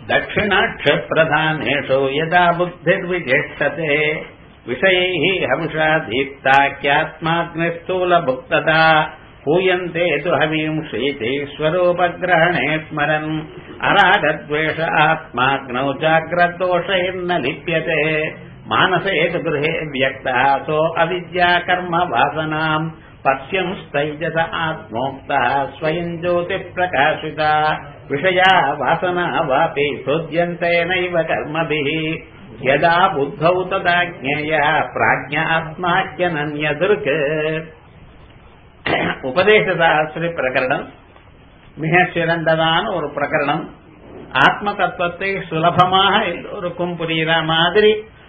दक्षिणाक्षप्रधानेषु यदा बुद्धिर्विजेष्टते विषयैः हविषा दीप्ताख्यात्माग्निस्थूलभुक्तता पूयन्ते तु हवीं शीते स्वरूपग्रहणे स्मरन् अरागद्वेष आत्माग्नौ जाग्रद्दोषैर्न लिप्यते मानसे तु गृहे व्यक्तः सो अविद्याकर्म वासनाम् पश्यंस्तैजस आत्मोक्तः स्वयम् ज्योतिप्रकाशिता विषया वासना वापि सोद्यन्ते नैव कर्मभिः यदा बुद्धौ तदा ज्ञेयः प्राज्ञात्माख्यनन्यदृक् உபதேசசாஸ்திரி பிரகரணம் மிக சிறந்ததான ஒரு பிரகரணம் ஆத்ம தத்துவத்தை சுலபமாக எல்லோருக்கும் புரிகிற மாதிரி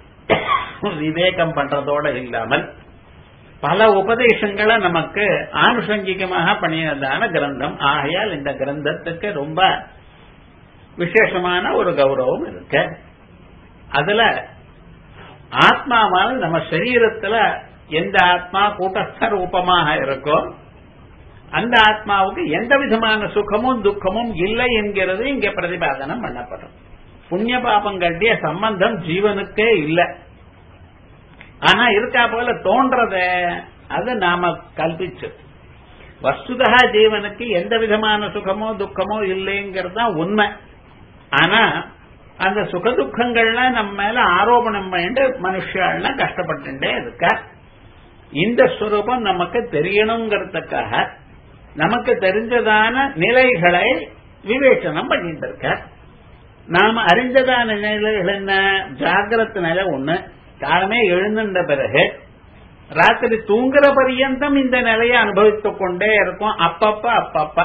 விவேகம் பண்றதோட இல்லாமல் பல உபதேசங்களை நமக்கு ஆனுஷங்கிகமாக பண்ணினதான கிரந்தம் ஆகையால் இந்த கிரந்தத்துக்கு ரொம்ப விசேஷமான ஒரு கௌரவம் இருக்கு அதுல ஆத்மாவால் நம்ம சரீரத்துல எந்த ஆத்மா கூட்டஸ்த ரூபமாக இருக்கோ அந்த ஆத்மாவுக்கு எந்த விதமான சுகமும் துக்கமும் இல்லை என்கிறது இங்க பிரதிபாதனம் பண்ணப்படும் புண்ணிய பாபம் கட்டிய சம்பந்தம் ஜீவனுக்கே இல்லை ஆனா இருக்கா போல தோன்றத அது நாம கல்பிச்சது வஸ்துதா ஜீவனுக்கு எந்த விதமான சுகமோ துக்கமோ இல்லைங்கிறது தான் உண்மை ஆனா அந்த சுக துக்கங்கள்லாம் நம்ம மேல ஆரோபணம் பண்ணிட்டு மனுஷாலாம் கஷ்டப்பட்டுட்டே இருக்கா இந்த ஸ்வரூபம் நமக்கு தெரியணுங்கிறதுக்காக நமக்கு தெரிஞ்சதான நிலைகளை விவேச்சனம் பண்ணிட்டு இருக்க நாம அறிஞ்சதான நிலைகள் என்ன ஜாகிரத நிலை ஒண்ணு காலமே எழுந்துட்ட பிறகு ராத்திரி தூங்குற பரியந்தம் இந்த நிலையை அனுபவித்துக் கொண்டே இருக்கும் அப்பப்ப அப்பப்ப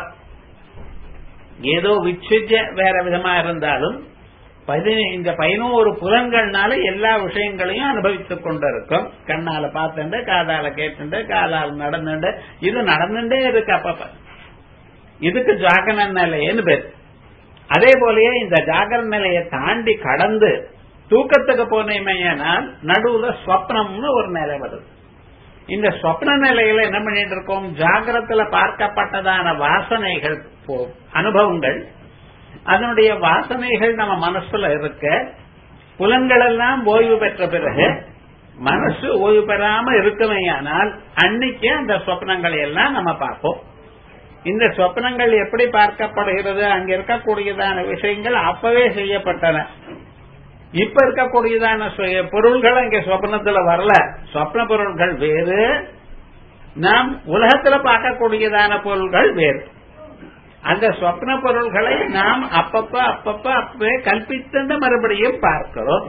ஏதோ விச்சுஜ வேற விதமா இருந்தாலும் இந்த பதினோரு புலன்கள்னால எல்லா விஷயங்களையும் அனுபவித்துக் கொண்டிருக்கும் கண்ணால பார்த்துண்டு காதால கேட்டுண்டு காலால் நடந்துண்டு இது நடந்துட்டே இருக்கு அப்பப்ப இதுக்கு ஜாகர நிலையன்னு பேர் அதே போலயே இந்த ஜாகர நிலையை தாண்டி கடந்து தூக்கத்துக்கு போனேமையானால் நடுவுல ஸ்வப்னம்னு ஒரு நிலை வருது இந்த ஸ்வப்ன நிலையில என்ன பண்ணிட்டு இருக்கோம் ஜாகிரத்துல பார்க்கப்பட்டதான வாசனைகள் அனுபவங்கள் அதனுடைய வாசனைகள் நம்ம மனசுல இருக்க புலன்கள் எல்லாம் ஓய்வு பெற்ற பிறகு மனசு ஓய்வு பெறாம இருக்குமையானால் அன்னைக்கு அந்த சொப்னங்களை எல்லாம் நம்ம பார்ப்போம் இந்த சொப்னங்கள் எப்படி பார்க்கப்படுகிறது அங்க இருக்கக்கூடியதான விஷயங்கள் அப்பவே செய்யப்பட்டன இப்ப இருக்கக்கூடியதான பொருள்கள் அங்க சொப்னத்துல வரல சொப்ன பொருள்கள் வேறு நாம் உலகத்துல பார்க்கக்கூடியதான பொருள்கள் வேறு அந்த சொப்ன பொருள்களை நாம் அப்பப்ப அப்பப்ப அப்பவே கல்பித்து மறுபடியும் பார்க்கிறோம்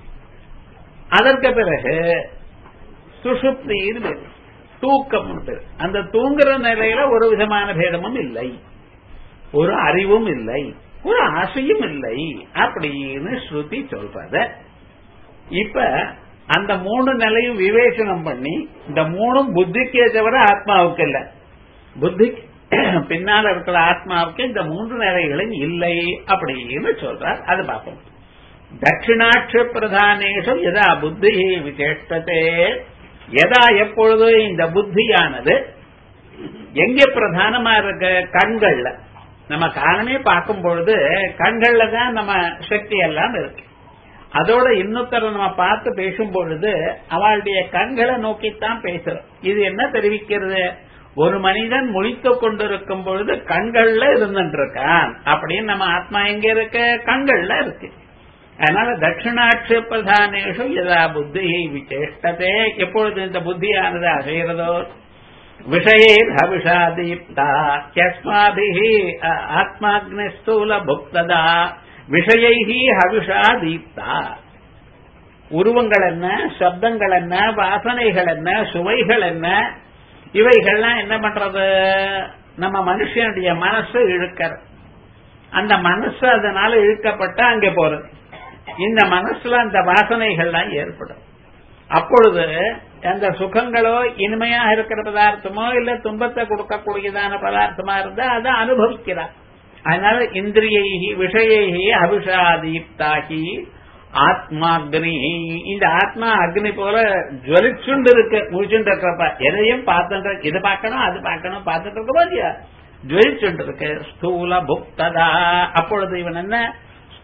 அதற்கு பிறகு சுசுப்தின்னு பேர் தூக்கம் பேர் அந்த தூங்குற நிலையில ஒரு விதமான பேதமும் இல்லை ஒரு அறிவும் இல்லை ஒரு ஆசையும் இல்லை அப்படின்னு ஸ்ருதி சொல்றத இப்ப அந்த மூணு நிலையும் விவேசனம் பண்ணி இந்த மூணும் புத்திக்கே தவிர ஆத்மாவுக்கு இல்ல புத்திக்கு பின்னால் இருக்கிற ஆத்மாவுக்கு இந்த மூன்று நிலைகளும் இல்லை அப்படின்னு சொல்றார் அது பார்ப்போம் தட்சிணாட்ச பிரதானேஷம் எதா புத்தி விசேஷத்தே எதா எப்பொழுது இந்த புத்தியானது எங்க பிரதானமா இருக்க கண்கள்ல நம்ம காரணமே பார்க்கும் பொழுது கண்கள்ல தான் நம்ம சக்தி எல்லாம் இருக்கு அதோட இன்னொருத்தர நம்ம பார்த்து பேசும் பொழுது அவளுடைய கண்களை நோக்கித்தான் பேசுறோம் இது என்ன தெரிவிக்கிறது ஒரு மனிதன் முழித்துக் கொண்டிருக்கும் பொழுது கண்கள்ல இருந்துட்டு இருக்கான் அப்படின்னு நம்ம ஆத்மா எங்க இருக்கு கண்கள்ல இருக்கு அதனால தட்சிணாட்ச பிரதானேஷு எதா புத்தி விசேஷ்டதே எப்பொழுது இந்த புத்தியானது அசைகிறதோ விஷயே ஹவிஷா தீப்தா யஸ்மாபிஹி ஆத்மாக்னி ஸ்தூல புக்ததா விஷயைஹி ஹவிஷா தீப்தா உருவங்கள் என்ன சப்தங்கள் என்ன வாசனைகள் என்ன சுவைகள் என்ன இவைகள்லாம் என்ன பண்றது நம்ம மனுஷனுடைய மனசு இழுக்கிற அந்த மனசு அதனால இழுக்கப்பட்ட அங்க போறது இந்த மனசுல அந்த வாசனைகள்லாம் ஏற்படும் அப்பொழுது அந்த சுகங்களோ இனிமையாக இருக்கிற பதார்த்தமோ இல்ல துன்பத்தை கொடுக்கக்கூடியதான பதார்த்தமா இருந்தா அதை அனுபவிக்கிறார் அதனால இந்திரியை விஷயை அபிஷாதீப்தாகி ஆத்மாக்னி இந்த ஆத்மா அக்னி போல ஜுவலிச்சுண்டு இருக்கு முடிச்சுட்டு இருக்கிறப்ப எதையும் பார்த்துட்டு இது பார்க்கணும் அது பார்க்கணும் பார்த்துட்டு இருக்க இல்லையா ஜுவலிச்சுட்டு இருக்கு ஸ்தூல புக்ததா அப்பொழுது இவன் என்ன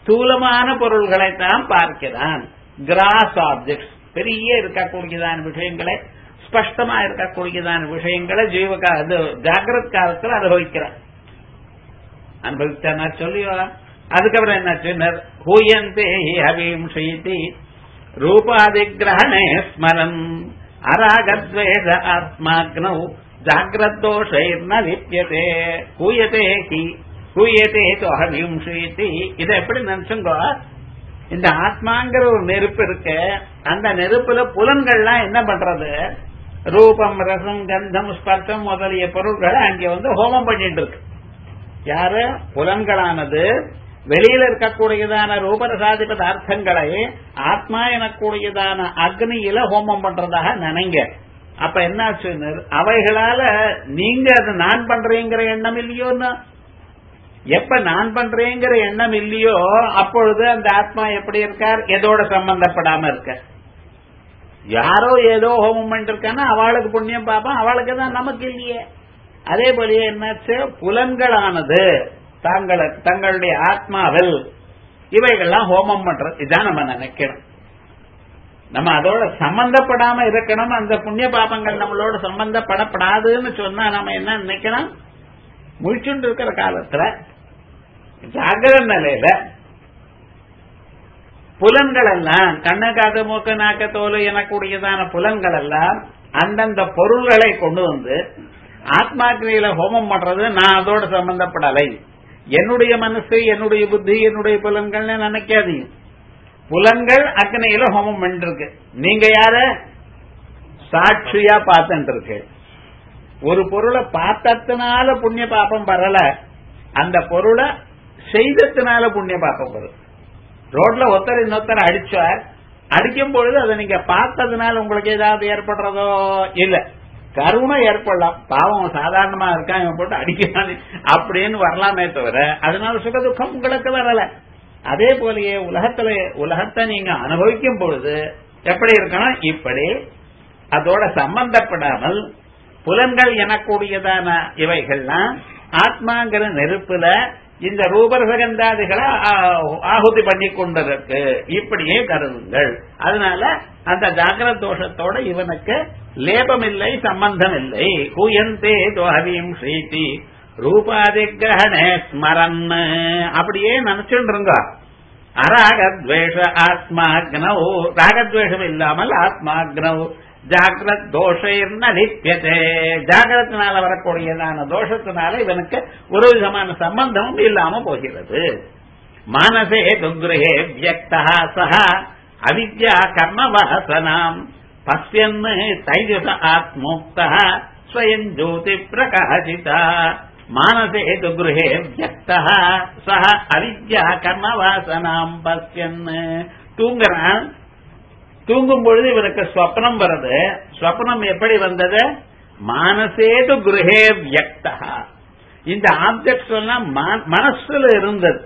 ஸ்தூலமான பொருள்களைத்தான் பார்க்கிறான் கிராஸ் ஆப்ஜெக்ட்ஸ் பெரிய இருக்கக்கூடியதான விஷயங்களை ஸ்பஷ்டமா இருக்கக்கூடியதான விஷயங்களை ஜீவகா இது ஜாகிரத் காலத்தில் அனுபவிக்கிறான் அனுபவிச்சானா சொல்லியோ அதுக்கப்புறம் என்ன சொன்னார் ஹூயந்தே ஹவீம் ஸ்ரீதி ரூபாதிகிரகணே ஸ்மரன் அராகத்வேஷ ஆத்மாக்னௌ ஜாகிரத்தோஷைர்ன லிப்யதே ஹூயதே ஹி ஹூயதே தோஹவீம் ஸ்ரீதி இதை எப்படி நினைச்சுங்கோ இந்த ஆத்மாங்கிற ஒரு நெருப்பு இருக்கு அந்த நெருப்புல புலன்கள்லாம் என்ன பண்றது ரூபம் ரசம் கந்தம் ஸ்பர்சம் முதலிய பொருட்களை அங்க வந்து ஹோமம் பண்ணிட்டு இருக்கு யாரு புலன்களானது வெளியில இருக்கக்கூடியதான ரூபரசாதி பதார்த்தங்களை ஆத்மா எனக்கூடியதான அக்னியில ஹோமம் பண்றதாக நினைங்க அப்ப என்னாச்சு அவைகளால நீங்க அது நான் பண்றீங்கிற எண்ணம் இல்லையோன்னா எப்ப நான் பண்றேங்கிற எண்ணம் இல்லையோ அப்பொழுது அந்த ஆத்மா எப்படி இருக்கார் எதோட சம்பந்தப்படாம இருக்க யாரோ ஏதோ ஹோமம் பண்ணிருக்கானா அவளுக்கு புண்ணியம் பார்ப்பான் அவளுக்கு தான் நமக்கு இல்லையே அதே போலயே என்னாச்சு புலன்களானது தாங்கள தங்களுடைய ஆத்மாவில் இவைகள்லாம் ஹோமம் பண்றது இதான் நம்ம நினைக்கணும் நம்ம அதோட சம்பந்தப்படாம இருக்கணும் அந்த புண்ணிய பாபங்கள் நம்மளோட சம்பந்தப்படப்படாதுன்னு சொன்னா நம்ம என்ன நினைக்கணும் முழிச்சுட்டு இருக்கிற காலத்துல ஜாகிர நிலையில புலன்கள் எல்லாம் கண்ணு காது மூக்கு நாக்க தோல் எனக்கூடியதான புலன்கள் எல்லாம் அந்தந்த பொருள்களை கொண்டு வந்து ஆத்மாக்கிரியில ஹோமம் பண்றது நான் அதோட சம்பந்தப்படலை என்னுடைய மனசு என்னுடைய புத்தி என்னுடைய புலன்கள் நினைக்காதீங்க புலன்கள் அக்னியில ஹோமம் பண்ணிருக்கு நீங்க யார சாட்சியா பார்த்துட்டு இருக்கு ஒரு பொருளை பார்த்ததுனால புண்ணிய பாப்பம் வரல அந்த பொருளை செய்ததுனால புண்ணிய பாப்பம் வரும் ரோட்ல ஒருத்தர் இன்னொருத்தர் அடிச்சார் அடிக்கும் பொழுது அதை நீங்க பார்த்ததுனால உங்களுக்கு ஏதாவது ஏற்படுறதோ இல்ல கருணை ஏற்படலாம் பாவம் சாதாரணமா இருக்கான் இவன் போட்டு அடிக்கிறான் அப்படின்னு வரலாமே தவிர அதனால சுக துக்கம் உங்களுக்கு வரல அதே போலயே உலகத்துல உலகத்தை நீங்க அனுபவிக்கும் பொழுது எப்படி இருக்கணும் இப்படி அதோட சம்பந்தப்படாமல் புலன்கள் எனக்கூடியதான இவைகள்லாம் ஆத்மாங்கிற நெருப்புல இந்த ரூபரசகந்தாதிகளை ஆகுதி பண்ணி கொண்டதற்கு இப்படியே கருதுங்கள் அதனால அந்த ஜாகிரத தோஷத்தோட இவனுக்கு லேபம் இல்லை சம்பந்தம் இல்லை ஹூயந்தே தோஹவீம் ஸ்ரீதி ரூபாதிகிரகணே ஸ்மரன் அப்படியே நினைச்சுருங்க அராகத்வேஷ ஆத்மாக்னௌ ராகத்வேஷம் இல்லாமல் ஆத்மாக்னௌ ஜாகிரத் தோஷைர்ன லிப்பியதே ஜாகிரத்தினால வரக்கூடியதான தோஷத்தினால இவனுக்கு ஒரு விதமான சம்பந்தமும் இல்லாம போகிறது மானசே துக்ரஹே வியக்தா சஹ அவித்யா கர்ம வாசனாம் பசியன் தைஜச ஆத்மோக்த ஸ்வயம் ஜோதி பிரகாசிதா மானசே துக்ரஹே வியக்தா சஹ அவித்யா கர்ம வாசனாம் பசியன் தூங்குறான் தூங்கும் பொழுது இவனுக்கு ஸ்வப்னம் வருது ஸ்வப்னம் எப்படி வந்தது மானசேது குருஹே வியக்தா இந்த ஆப்ஜெக்ட்ஸ் எல்லாம் மனசுல இருந்தது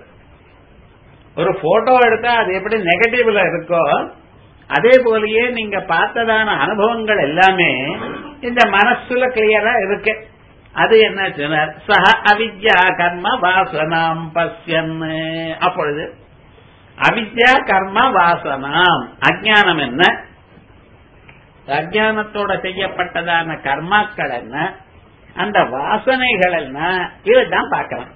ஒரு போட்டோ எடுத்தா அது எப்படி நெகட்டிவ்ல இருக்கோ அதே போலயே நீங்க பார்த்ததான அனுபவங்கள் எல்லாமே இந்த மனசுல கிளியரா இருக்கு அது என்ன சொன்னார் சஹ அவித்யா கர்ம வாசனாம் பசியன் அப்பொழுது அவித்யா கர்ம வாசனாம் அஜானம் என்ன அஜானத்தோட செய்யப்பட்டதான கர்மாக்கள் என்ன அந்த வாசனைகள் என்ன இதுதான் பார்க்கலாம்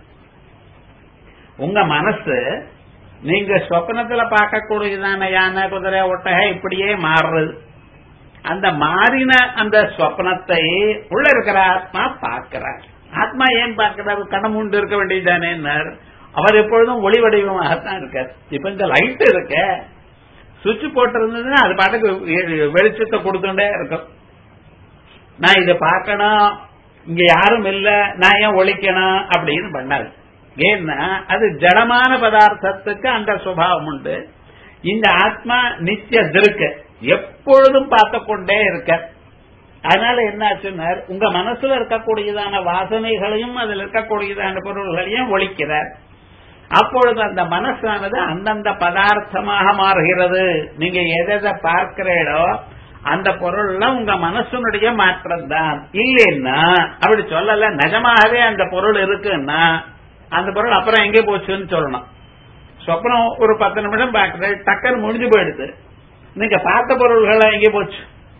உங்க மனசு நீங்க சொப்னத்துல பார்க்கக்கூடியதான யானை குதிரை ஒட்டகை இப்படியே மாறுறது அந்த மாறின அந்த ஸ்வப்னத்தை உள்ள இருக்கிற ஆத்மா பார்க்கிறார் ஆத்மா ஏன் பார்க்கிறார் கண்ணம் உண்டு இருக்க வேண்டியதானே அவர் எப்பொழுதும் ஒளி வடிவமாகத்தான் இருக்கார் இப்ப இந்த லைட் இருக்க சுவிட்ச் போட்டிருந்ததுன்னா அது பாட்டுக்கு வெளிச்சத்தை கொடுத்துட்டே இருக்கும் நான் இதை பார்க்கணும் இங்க யாரும் இல்ல நான் ஏன் ஒழிக்கணும் அப்படின்னு பண்ணாரு ஏன்னா அது ஜடமான பதார்த்தத்துக்கு அந்த சுபாவம் உண்டு இந்த ஆத்மா நித்திய திருக்கு எப்பொழுதும் பார்த்து கொண்டே இருக்க அதனால என்ன உங்க மனசுல இருக்கக்கூடியதான வாசனைகளையும் அதில் இருக்கக்கூடியதான பொருள்களையும் ஒழிக்கிறார் அப்பொழுது அந்த மனசானது அந்தந்த பதார்த்தமாக மாறுகிறது நீங்க எதை பார்க்கிறீடோ அந்த பொருள்லாம் உங்க மனசுனுடைய மாற்றம் தான் இல்லைன்னா அப்படி சொல்லல நிஜமாகவே அந்த பொருள் இருக்குன்னா அந்த பொருள் அப்புறம் எங்கே போச்சுன்னு சொல்லணும் சொப்னம் ஒரு பத்து நிமிஷம் பார்க்கறது டக்குன்னு முடிஞ்சு போயிடுது நீங்க பார்த்த பொருள்கள் எங்கே போச்சு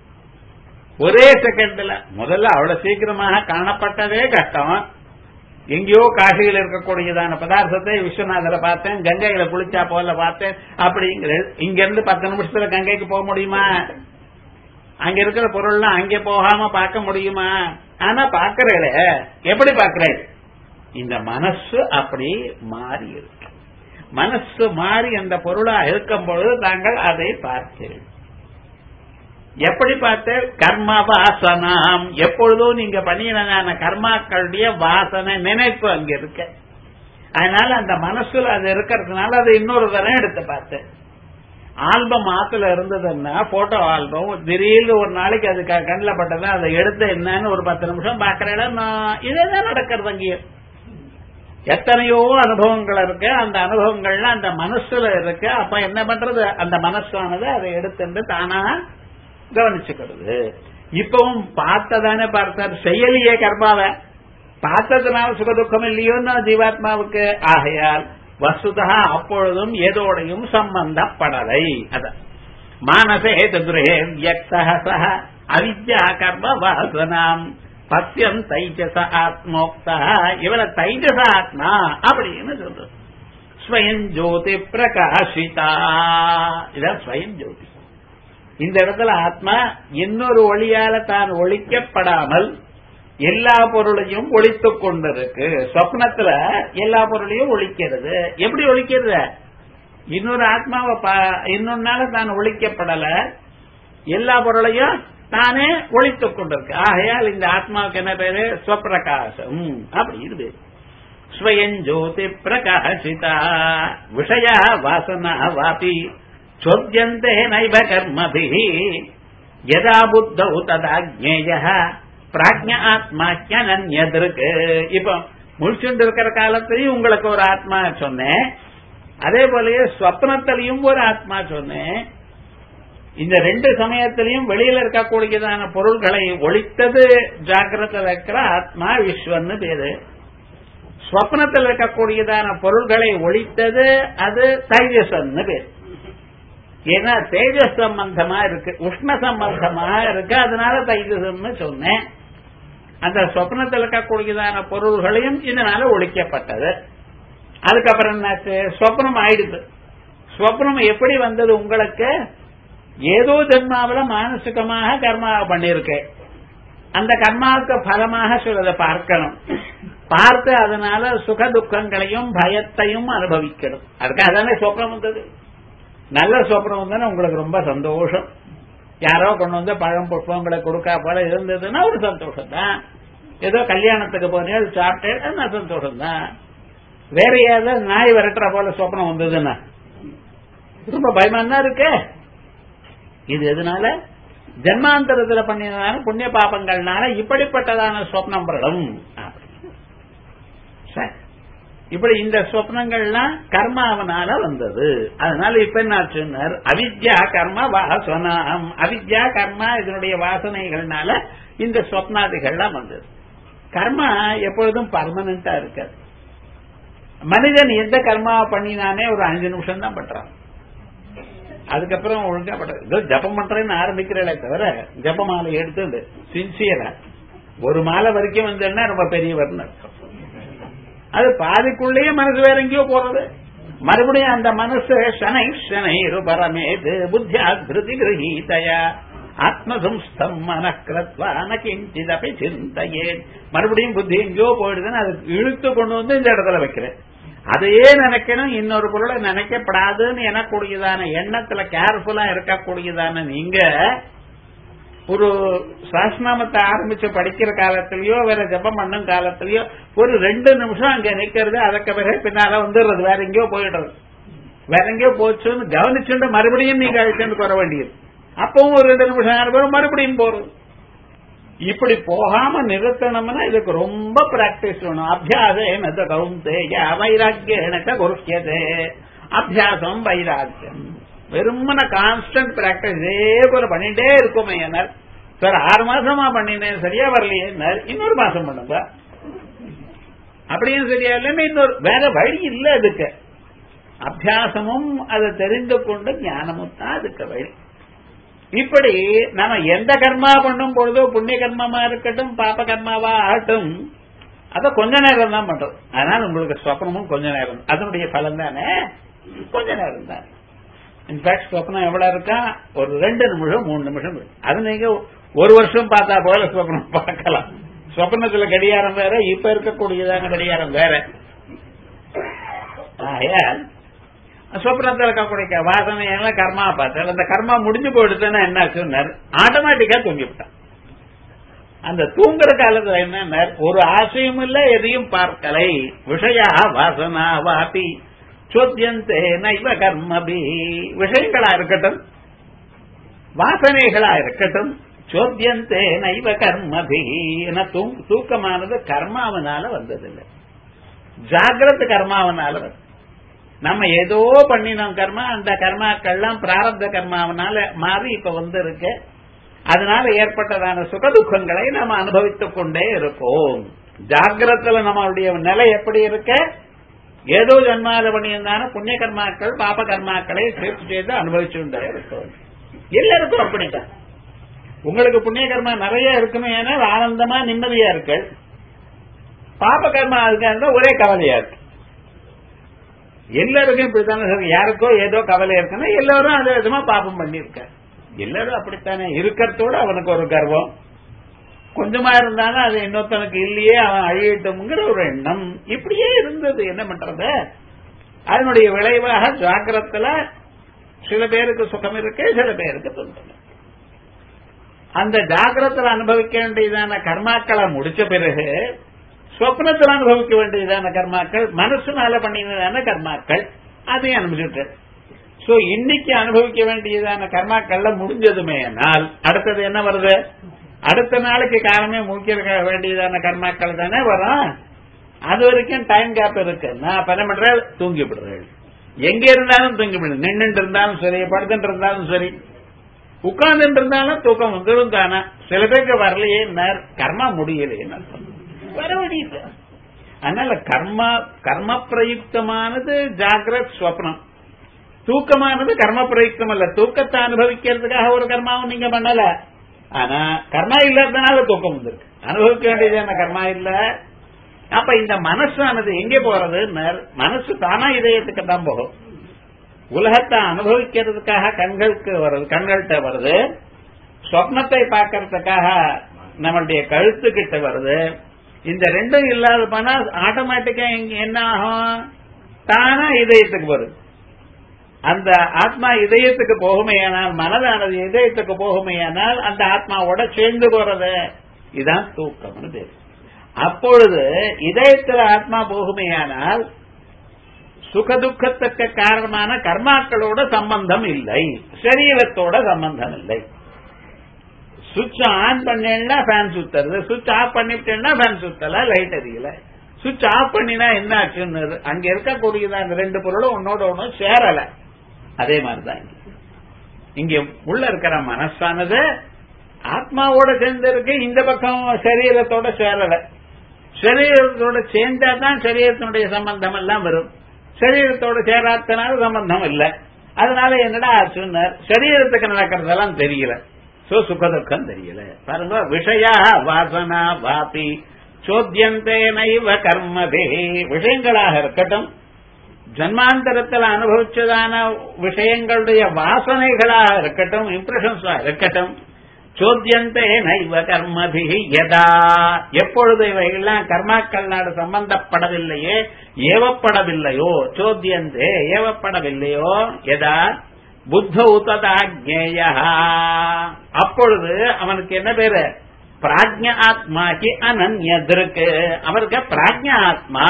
ஒரே செகண்ட்ல முதல்ல அவ்வளவு சீக்கிரமாக காணப்பட்டதே கஷ்டம் எங்கேயோ காசியில் இருக்கக்கூடியதான பதார்த்தத்தை விஸ்வநாதரை பார்த்தேன் கங்கையில குளிச்சா போல பார்த்தேன் அப்படிங்கிற இங்க இருந்து பத்து நிமிஷத்துல கங்கைக்கு போக முடியுமா அங்க இருக்கிற பொருள்லாம் அங்கே போகாம பார்க்க முடியுமா ஆனா பாக்குறேளே எப்படி பாக்குறேன் இந்த மனசு அப்படி மாறி இருக்கு மனசு மாறி அந்த பொருளா இருக்கும் பொழுது தாங்கள் அதை பார்க்கிறீர்கள் எப்படி பார்த்து கர்ம வாசனாம் எப்பொழுதும் நீங்க பண்ணின கர்மாக்களுடைய வாசனை நினைப்பு அங்க இருக்கு அதனால அந்த மனசுல அது இருக்கிறதுனால அது இன்னொரு தரம் எடுத்து பார்த்தேன் ஆல்பம் ஆத்துல இருந்ததுன்னா போட்டோ ஆல்பம் திடீர்னு ஒரு நாளைக்கு அது கண்ணில் பட்டதா அதை எடுத்து என்னன்னு ஒரு பத்து நிமிஷம் பாக்குறேன் இதேதான் நடக்கிறது அங்கேயே எத்தனையோ அனுபவங்கள் இருக்கு அந்த அனுபவங்கள்ல அந்த மனசுல இருக்கு அப்ப என்ன பண்றது அந்த மனசானது அதை எடுத்துட்டு தானா கவனிச்சுக்கிறது இப்பவும் பார்த்ததானே பார்த்தார் செயலியே கர்மாவ பார்த்ததுனால சுகதுக்கம் இல்லையோன்னு ஜீவாத்மாவுக்கு ஆகையால் வசுதா அப்பொழுதும் ஏதோடையும் சம்பந்தப்படலை அத மானசே துரே வியக்தா அவித்யா கர்ம வாசனாம் பத்தியம் தைஜச ஆத்மோக்தா இவள தைஜச ஆத்மா அப்படின்னு சொல்றது ஸ்வயம் ஜோதி பிரகாஷிதா இதான் ஸ்வயம் ஜோதி இந்த இடத்துல ஆத்மா இன்னொரு ஒளியால தான் ஒழிக்கப்படாமல் எல்லா பொருளையும் ஒழித்துக் கொண்டிருக்கு சொப்னத்துல எல்லா பொருளையும் ஒழிக்கிறது எப்படி ஒழிக்கிறது இன்னொரு ஆத்மாவை இன்னொன்னால தான் ஒழிக்கப்படல எல்லா பொருளையும் தானே ஒழித்துக் கொண்டிருக்கு ஆகையால் இந்த ஆத்மாவுக்கு என்ன பேரு ஸ்வப்பிரகாசம் அப்படி இருக்கு ஸ்வயம் ஜோதி பிரகாசிதா விஷய வாசனா வாபி சோத்தியந்தே நைவ கர்மபி யதா புத்தௌ ததா ஜேய பிராஜ்ய ஆத்மா நன்யதிருக்கு இப்ப முழிச்சுட்டு இருக்கிற காலத்திலையும் உங்களுக்கு ஒரு ஆத்மா சொன்னேன் அதே போலயே ஸ்வப்னத்திலையும் ஒரு ஆத்மா சொன்னேன் இந்த ரெண்டு சமயத்திலையும் வெளியில இருக்கக்கூடியதான பொருள்களை ஒழித்தது ஜாகிரத்தில் இருக்கிற ஆத்மா விஸ்வன்னு பேரு ஸ்வப்னத்தில் இருக்கக்கூடியதான பொருள்களை ஒழித்தது அது தைஜசன்னு பேரு ஏன்னா தேஜஸ் சம்பந்தமா இருக்கு உஷ்ண சம்பந்தமா இருக்கு அதனால தைஜசம்னு சொன்னேன் அந்த சொப்னத்தில் இருக்கக்கூடியதான பொருள்களையும் இதனால ஒழிக்கப்பட்டது அதுக்கப்புறம் என்னாச்சு சொப்னம் ஆயிடுது சொப்னம் எப்படி வந்தது உங்களுக்கு ஏதோ ஜென்மாவில மானசிகமாக கர்மாவை பண்ணிருக்கேன் அந்த கர்மாவுக்கு பலமாக சிலதை பார்க்கணும் பார்த்து அதனால சுக துக்கங்களையும் பயத்தையும் அனுபவிக்கணும் அதுக்காக தானே சொப்னம் வந்தது நல்ல சொப்னம் வந்தா உங்களுக்கு ரொம்ப சந்தோஷம் யாரோ கொண்டு வந்து பழம் புஷ்பங்களை கொடுக்கா போல இருந்ததுன்னா ஒரு சந்தோஷம் தான் ஏதோ கல்யாணத்துக்கு போனேன் சாப்பிட்டேன் நான் சந்தோஷம் தான் வேற ஏதாவது நாய் விரட்டுற போல சொப்னம் வந்ததுன்னா ரொம்ப பயமா தான் இருக்கு இது எதனால ஜென்மாந்தரத்துல பண்ணினதான புண்ணிய பாபங்கள்னால இப்படிப்பட்டதான சொப்னம் படம் சரி இப்படி இந்த சொப்னங்கள்லாம் கர்மாவனால வந்தது அதனால இப்ப என்ன சொன்னார் அவித்யா கர்ம வாசனம் அவித்யா கர்மா இதனுடைய வாசனைகள்னால இந்த சொப்னாதிகள்லாம் வந்தது கர்மா எப்பொழுதும் பர்மனண்டா இருக்காது மனிதன் எந்த கர்மாவை பண்ணினானே ஒரு அஞ்சு நிமிஷம் தான் பண்றான் அதுக்கப்புறம் ஒழுங்கா பண்ற ஜப்பம் பண்றேன்னு ஆரம்பிக்கிறே தவிர ஜப்ப மாலை எடுத்து சின்சியரா ஒரு மாலை வரைக்கும் வந்தேன்னா ரொம்ப பெரியவர்னு அர்த்தம் அது பாதிக்குள்ளேயே மனசு வேற எங்கேயோ போறது மறுபடியும் அந்த மனசு சனை சனை பரமேது புத்தியா திருதி கிரகீதயா ஆத்மசம்ஸ்தம் மனக்கிரத்வான கிஞ்சிதபி சிந்தையே மறுபடியும் புத்தி எங்கேயோ போயிடுதுன்னு அது இழுத்து கொண்டு வந்து இந்த இடத்துல வைக்கிறேன் அதையே நினைக்கணும் இன்னொரு பொருளை நினைக்கப்படாதுன்னு எனக்கூடியதான எண்ணத்துல கேர்ஃபுல்லா இருக்கக்கூடியதான நீங்க ஒரு சாஸ்நாமத்தை ஆரம்பிச்சு படிக்கிற காலத்திலயோ வேற ஜபம் பண்ணும் காலத்திலயோ ஒரு ரெண்டு நிமிஷம் அங்க நிக்கிறது அதுக்கு பிறகு பின்னால வந்துடுறது வேற எங்கேயோ போயிடுறது வேற எங்கேயோ போச்சுன்னு கவனிச்சுட்டு மறுபடியும் நீங்க அழிச்சுட்டு வர வேண்டியது அப்பவும் ஒரு ரெண்டு நிமிஷம் ஆறு மறுபடியும் போறது இப்படி போகாம நிறுத்தணும்னா இதுக்கு ரொம்ப பிராக்டிஸ் வேணும் அபியாசம் கவுந்தேய வைராக்கியனக்க குருக்கியதே அபியாசம் வைராக்கியம் வெறுமன கான்ஸ்டன்ட் பிராக்டிஸ் இதே போல பண்ணிட்டே இருக்குமே என்ன சார் ஆறு மாசமா பண்ணினேன் சரியா வரலையே இன்னொரு மாசம் பண்ணுங்க அப்படியும் சரியா இல்லைன்னு இன்னொரு வேற வழி இல்ல அதுக்கு அபியாசமும் அதை தெரிந்து கொண்டு ஞானமும் தான் அதுக்கு வழி இப்படி நாம எந்த கர்மா பண்ணும் பொழுதோ புண்ணிய கர்மமா இருக்கட்டும் பாப கர்மாவா ஆகட்டும் அத கொஞ்ச நேரம் தான் பண்றோம் அதனால உங்களுக்கு ஸ்வப்னமும் கொஞ்ச நேரம் அதனுடைய பலன் தானே கொஞ்ச நேரம் தான் இன்ஃபேக்ட் ஸ்வப்னம் எவ்வளவு இருக்கா ஒரு ரெண்டு நிமிஷம் மூணு நிமிஷம் இருக்கு. அது நீங்க ஒரு வருஷம் பார்த்தா போல ஸ்வப்னம் பார்க்கலாம் ஸ்வப்னத்துல கடிகாரம் வேற இப்ப இருக்கக்கூடியதான கடிகாரம் வேற ஆகையால் சொப்னத்தில் இருக்கக்கூடிய வாசனை எல்லாம் கர்மா பார்த்தால் அந்த கர்மா முடிஞ்சு போயிடுச்சுன்னா என்ன சொன்னார் ஆட்டோமேட்டிக்கா தூங்கிவிட்டான் அந்த தூங்குற காலத்துல என்ன ஒரு ஆசையும் இல்ல எதையும் பார்க்கலை விஷயா வாசனா வாபி சோத்தியந்தே நைவ கர்மபி விஷயங்களா இருக்கட்டும் வாசனைகளா இருக்கட்டும் சோத்தியந்தே நைவ கர்மபி என தூக்கமானது கர்மாவனால வந்ததில்லை ஜாகிரத கர்மாவனால வந்து நம்ம ஏதோ பண்ணினோம் கர்மா அந்த கர்மாக்கள்லாம் பிராரப்த கர்மாவனால மாறி இப்ப வந்து இருக்கு அதனால ஏற்பட்டதான சுகதுக்கங்களை நம்ம அனுபவித்துக் கொண்டே இருக்கோம் ஜாகிரத்துல நம்மளுடைய நிலை எப்படி இருக்க ஏதோ ஜன்மாத பண்ணியிருந்தாலும் புண்ணிய கர்மாக்கள் பாப கர்மாக்களை சேர்த்து செய்து அனுபவிச்சுட்டே இருக்கோம் எல்லாருக்கும் அப்படித்தான் உங்களுக்கு புண்ணிய கர்மா நிறைய இருக்குமே ஏன்னா ஆனந்தமா நிம்மதியா இருக்கு பாப கர்மா அதுக்காக ஒரே கவலையா இருக்கு எல்லாருக்கும் இப்படித்தானே சார் யாருக்கோ ஏதோ கவலை இருக்குன்னா எல்லாரும் அதே விதமா பாபம் பண்ணிருக்க எல்லாரும் அப்படித்தானே இருக்கிறதோட அவனுக்கு ஒரு கர்வம் கொஞ்சமா இருந்தாலும் அது இன்னொருத்தனுக்கு இல்லையே அவன் அழியட்டும்ங்கிற ஒரு எண்ணம் இப்படியே இருந்தது என்ன பண்றது அதனுடைய விளைவாக ஜாக்கிரத்துல சில பேருக்கு சுகம் இருக்கு சில பேருக்கு துன்பம் அந்த ஜாக்கிரத்தில் அனுபவிக்க வேண்டியதான கர்மாக்களை முடிச்ச பிறகு சொப்னத்தில் அனுபவிக்க வேண்டியதான கர்மாக்கள் மனசுனால பண்ணினதான கர்மாக்கள் அதையும் அனுபவிச்சுட்டு சோ இன்னைக்கு அனுபவிக்க வேண்டியதான கர்மாக்கள்ல முடிஞ்சதுமே ஆனால் அடுத்தது என்ன வருது அடுத்த நாளைக்கு காலமே முடிக்க வேண்டியதான கர்மாக்கள் தானே வரும் அது வரைக்கும் டைம் கேப் இருக்கு நான் அப்ப என்ன பண்றேன் தூங்கி விடுறேன் எங்க இருந்தாலும் தூங்கி விடு நின்று இருந்தாலும் சரி படுத்துட்டு இருந்தாலும் சரி உட்கார்ந்து இருந்தாலும் தூக்கம் வந்துடும் தானே சில பேருக்கு வரலையே கர்மா முடியலையே வர வழி அதனால கர்மா கர்ம பிரயுக்தமானது ஜாகிரத் ஸ்வப்னம் தூக்கமானது கர்ம பிரயுக்தம் அல்ல தூக்கத்தை அனுபவிக்கிறதுக்காக ஒரு கர்மாவும் நீங்க பண்ணல ஆனா கர்மா இல்லாததுனால தூக்கம் வந்திருக்கு அனுபவிக்க வேண்டியது என்ன கர்மா இல்ல அப்ப இந்த மனசானது எங்கே போறது மனசு தானா இதயத்துக்கு தான் போகும் உலகத்தை அனுபவிக்கிறதுக்காக கண்களுக்கு வருது கண்கள்கிட்ட வருது சொப்னத்தை பார்க்கறதுக்காக நம்மளுடைய கழுத்து கிட்ட வருது இந்த ரெண்டும் இல்லாத போனா ஆட்டோமேட்டிக்கா என்ன ஆகும் தானா இதயத்துக்கு வருது அந்த ஆத்மா இதயத்துக்கு போகுமையானால் மனதானது இதயத்துக்கு போகுமையானால் அந்த ஆத்மாவோட சேர்ந்து போறது இதுதான் தூக்கம்னு பேரு அப்பொழுது இதயத்தில் ஆத்மா போகுமையானால் சுகதுக்கத்துக்கு காரணமான கர்மாக்களோட சம்பந்தம் இல்லை சரீரத்தோட சம்பந்தம் இல்லை சுவிட்ச் ஆன் பண்ணா ஃபேன் சுத்துறது சுவிட்ச் ஆஃப் பண்ணிவிட்டேன்னா ஃபேன் சுத்தல லைட் எரியல சுவிட்ச் ஆஃப் பண்ணினா என்ன ஆச்சுன்னு அங்க இருக்கக்கூடியதான் அந்த ரெண்டு பொருளும் ஒன்னோட ஒன்னு சேரல அதே மாதிரிதான் இங்க உள்ள இருக்கிற மனசானது ஆத்மாவோட சேர்ந்து இருக்கு இந்த பக்கம் சரீரத்தோட சேரல சரீரத்தோட சேர்ந்தா தான் சரீரத்தினுடைய சம்பந்தம் எல்லாம் வரும் சரீரத்தோட சேராதனால சம்பந்தம் இல்ல அதனால என்னடா ஆச்சுன்னு சரீரத்துக்கு நடக்கிறதெல்லாம் தெரியல சோ சுகதுக்கம் தெரியல பாருங்க விஷயா வாசனா வாபி சோத்தியந்தே நைவ கர்மதே விஷயங்களாக இருக்கட்டும் ஜன்மாந்தரத்தில் அனுபவிச்சதான விஷயங்களுடைய வாசனைகளாக இருக்கட்டும் இம்ப்ரெஷன்ஸா இருக்கட்டும் சோத்தியந்தே நைவ கர்மபி யதா எப்பொழுது இவைகள்லாம் கர்மாக்கள் நாடு சம்பந்தப்படவில்லையே ஏவப்படவில்லையோ சோத்தியந்தே ஏவப்படவில்லையோ யதா புத்த உத்ததாஜ்ஞேய அப்பொழுது அவனுக்கு என்ன பேரு பிராஜ்ய ஆத்மாக்கு அனன்யதிருக்கு அவருக்கு பிராஜ்ய ஆத்மா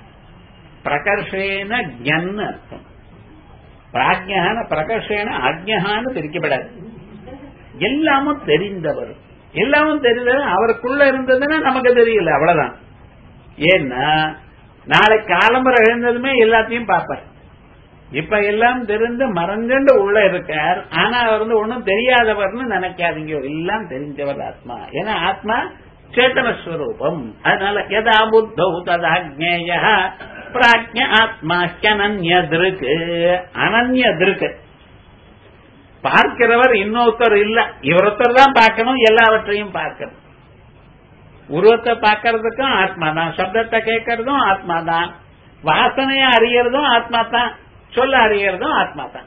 பிரகர்ஷேன ஜன் அர்த்தம் பிராஜ்யான பிரகர்ஷேன அஜ்ஞான்னு பிரிக்கப்படாது எல்லாமும் தெரிந்தவர் எல்லாமும் தெரிந்தது அவருக்குள்ள இருந்ததுன்னா நமக்கு தெரியல அவ்வளவுதான் ஏன்னா நாளை காலம்பரம் எழுந்ததுமே எல்லாத்தையும் பார்ப்பார் இப்ப எல்லாம் தெரிந்து மறந்துண்டு உள்ள இருக்கார் ஆனா அவர் வந்து ஒன்னும் தெரியாதவர்னு நினைக்காதீங்க எல்லாம் தெரிஞ்சவர் ஆத்மா ஏன்னா ஆத்மா சேத்தனஸ்வரூபம் அதனால எதா புத்தௌ ததா ஜேய பிராஜ்ய ஆத்மாக்கியனன்யதிருக்கு அனன்யதிருக்கு பார்க்கிறவர் இன்னொருத்தர் இல்ல இவரொருத்தர் தான் பார்க்கணும் எல்லாவற்றையும் பார்க்கணும் உருவத்தை பார்க்கறதுக்கும் ஆத்மா தான் சப்தத்தை கேட்கறதும் ஆத்மா தான் வாசனையை அறியறதும் ஆத்மா தான் சொல்ல அறியறதும் ஆத்மா தான்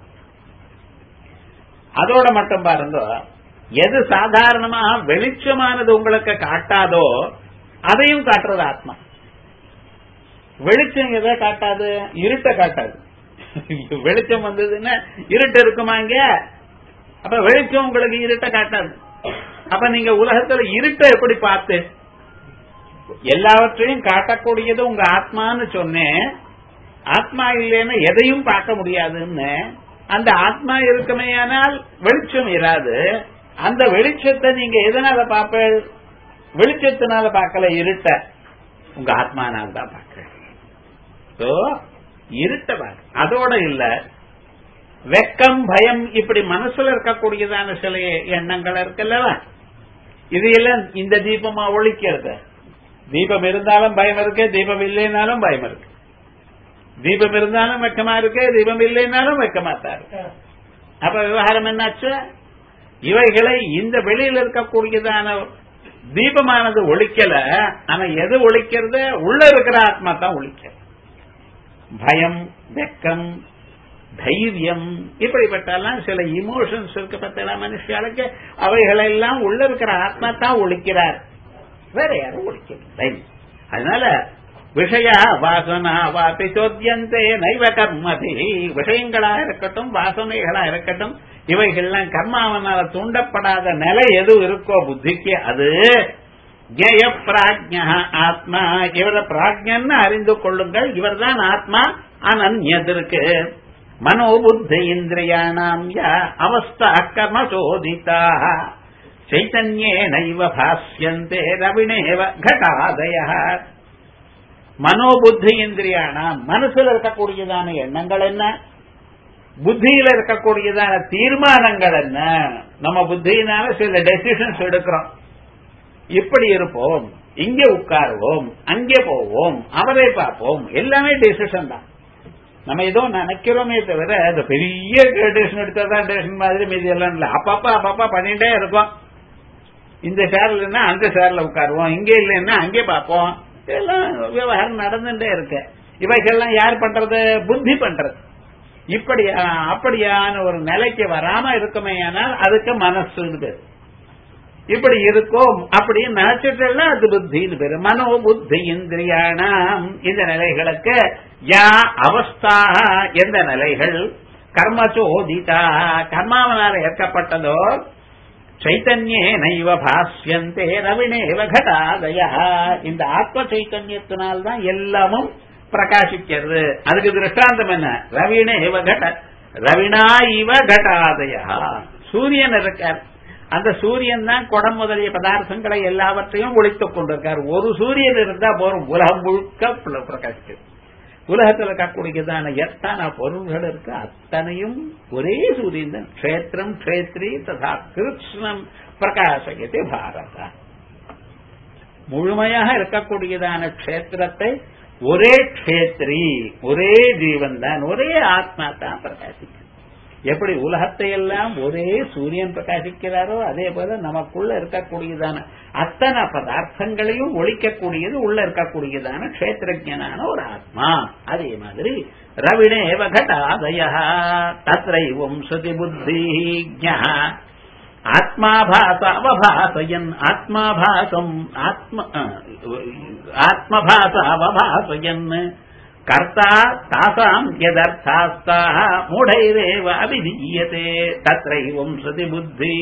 அதோட மட்டும் பாருங்க எது சாதாரணமா வெளிச்சமானது உங்களுக்கு காட்டாதோ அதையும் காட்டுறது ஆத்மா வெளிச்சம் எதை காட்டாது இருட்டை காட்டாது வெளிச்சம் வந்ததுன்னா இருட்டு இருக்குமா இங்க அப்ப வெளிச்சம் உங்களுக்கு இருட்டை காட்டாது அப்ப நீங்க உலகத்துல இருட்டை எப்படி பார்த்து எல்லாவற்றையும் காட்டக்கூடியது உங்க ஆத்மான்னு சொன்னேன் ஆத்மா இல்லைன்னு எதையும் பார்க்க முடியாதுன்னு அந்த ஆத்மா இருக்குமேயானால் வெளிச்சம் இராது அந்த வெளிச்சத்தை நீங்க எதனால பார்ப்ப வெளிச்சத்தினால பார்க்கல இருட்ட உங்க ஆத்மானால தான் பார்க்க சோ இருட்ட பார்க்க அதோட இல்ல வெக்கம் பயம் இப்படி மனசுல இருக்கக்கூடியதான சில எண்ணங்கள் இருக்குல்லவா இது எல்லாம் இந்த தீபமா ஒழிக்கிறது தீபம் இருந்தாலும் பயம் இருக்கு தீபம் இல்லைனாலும் பயம் இருக்கு தீபம் இருந்தாலும் வெக்கமா இருக்கு தீபம் இல்லைனாலும் வெக்கமா தான் இருக்கு அப்ப விவகாரம் என்னாச்சு இவைகளை இந்த வெளியில இருக்கக்கூடியதான தீபமானது ஒழிக்கல ஆனா எது ஒழிக்கிறது உள்ள இருக்கிற ஆத்மா தான் ஒழிக்க பயம் வெக்கம் தைரியம் இப்படிப்பட்டெல்லாம் சில இமோஷன்ஸ் இருக்கு பத்தல மனுஷாளுக்கு அவைகளெல்லாம் உள்ள இருக்கிற ஆத்மா தான் ஒழிக்கிறார் வேற யாரும் ஒழிக்கவில்லை அதனால விஷய வாசனா வாபி சோத்தியந்தே நைவ கர்மதி விஷயங்களா இருக்கட்டும் வாசனைகளா இருக்கட்டும் இவைகள்லாம் கர்மாவனால தூண்டப்படாத நிலை எது இருக்கோ புத்திக்கு அது ஜெய பிராஜ்யா ஆத்மா இவர பிராஜ்யன்னு அறிந்து கொள்ளுங்கள் இவர்தான் ஆத்மா அனன்யதிருக்கு மனோபுத்தி இந்திரியாணாம் யா அவஸ்தா கர்ம சோதிதா சைத்தன்யே நைவ பாஸ்யந்தே ரவிணேவ கடாதய மனோபுத்தி இந்திரியானாம் மனசுல இருக்கக்கூடியதான எண்ணங்கள் என்ன புத்தியில இருக்கக்கூடியதான தீர்மானங்கள் என்ன நம்ம புத்தியினால சில டெசிஷன்ஸ் எடுக்கிறோம் இப்படி இருப்போம் இங்கே உட்காருவோம் அங்கே போவோம் அவரை பார்ப்போம் எல்லாமே டெசிஷன் தான் நம்ம ஏதோ நினைக்கிறோமே தவிர அந்த பெரிய டெசிஷன் எடுத்தாதான் டெசிஷன் மாதிரி மீதி எல்லாம் இல்ல அப்பப்ப அப்பப்ப பண்ணிட்டே இருக்கோம் இந்த சேர்ல இல்லைன்னா அந்த சேர்ல உட்காருவோம் இங்கே இல்லைன்னா அங்கே பார்ப்போம் இதெல்லாம் விவகாரம் நடந்துட்டே இருக்கு இவைகள்லாம் யார் பண்றது புத்தி பண்றது இப்படியா அப்படியான ஒரு நிலைக்கு வராம இருக்குமே ஆனால் அதுக்கு மனசுன்னு பேரு இப்படி இருக்கும் அப்படின்னு நினைச்சிட்டு அது புத்தின்னு பேரு மனோ புத்தி இந்திரியானாம் இந்த நிலைகளுக்கு யா அவஸ்தா எந்த நிலைகள் கர்மச்சோதிதா கர்மாவனால ஏற்கப்பட்டதோ சைத்தன்யே நைவ பாஸ்யந்தே ரவிணேவ கடாதய இந்த ஆத்ம சைத்தன்யத்தினால்தான் எல்லாமும் பிரகாசிக்கிறது அதுக்கு திருஷ்டாந்தம் என்ன ரவிணேவ கட ரவிணா இவ கடாதய சூரியன் இருக்கார் அந்த சூரியன் தான் குடம் முதலிய பதார்த்தங்களை எல்லாவற்றையும் ஒழித்துக் கொண்டிருக்கார் ஒரு சூரியன் இருந்தா போரும் உலகம் முழுக்க பிரகாசிக்கிறது உலகத்தில் இருக்கக்கூடியதான எத்தனை பொருள்கள் இருக்கு அத்தனையும் ஒரே சூரியன் தான் கஷேத்திரம் கஷேத்ரி ததா கிருஷ்ணம் பிரகாசகத்தை பாரத முழுமையாக இருக்கக்கூடியதான கஷேத்திரத்தை ஒரே கஷேத்ரி ஒரே ஜீவன் தான் ஒரே ஆத்மா தான் பிரகாசிக்கும் எப்படி உலகத்தை எல்லாம் ஒரே சூரியன் பிரகாசிக்கிறாரோ அதே போல நமக்குள்ள இருக்கக்கூடியதான அத்தனை பதார்த்தங்களையும் ஒழிக்கக்கூடியது உள்ள இருக்கக்கூடியதான கஷேத்திரஜனான ஒரு ஆத்மா அதே மாதிரி ரவிணேவ கடாதய தத்ரைவம் சுதி புத்தி ஆத்மாபாச அவபாசயன் ஆத்மாபாசம் ஆத்ம ஆத்மபாச அவபாசயன் கர்த்தா தாசாம் எதர்த்தாஸ்தா மூடைரேவ அபிதீயதே தத்ரைவம் சுதி புத்தி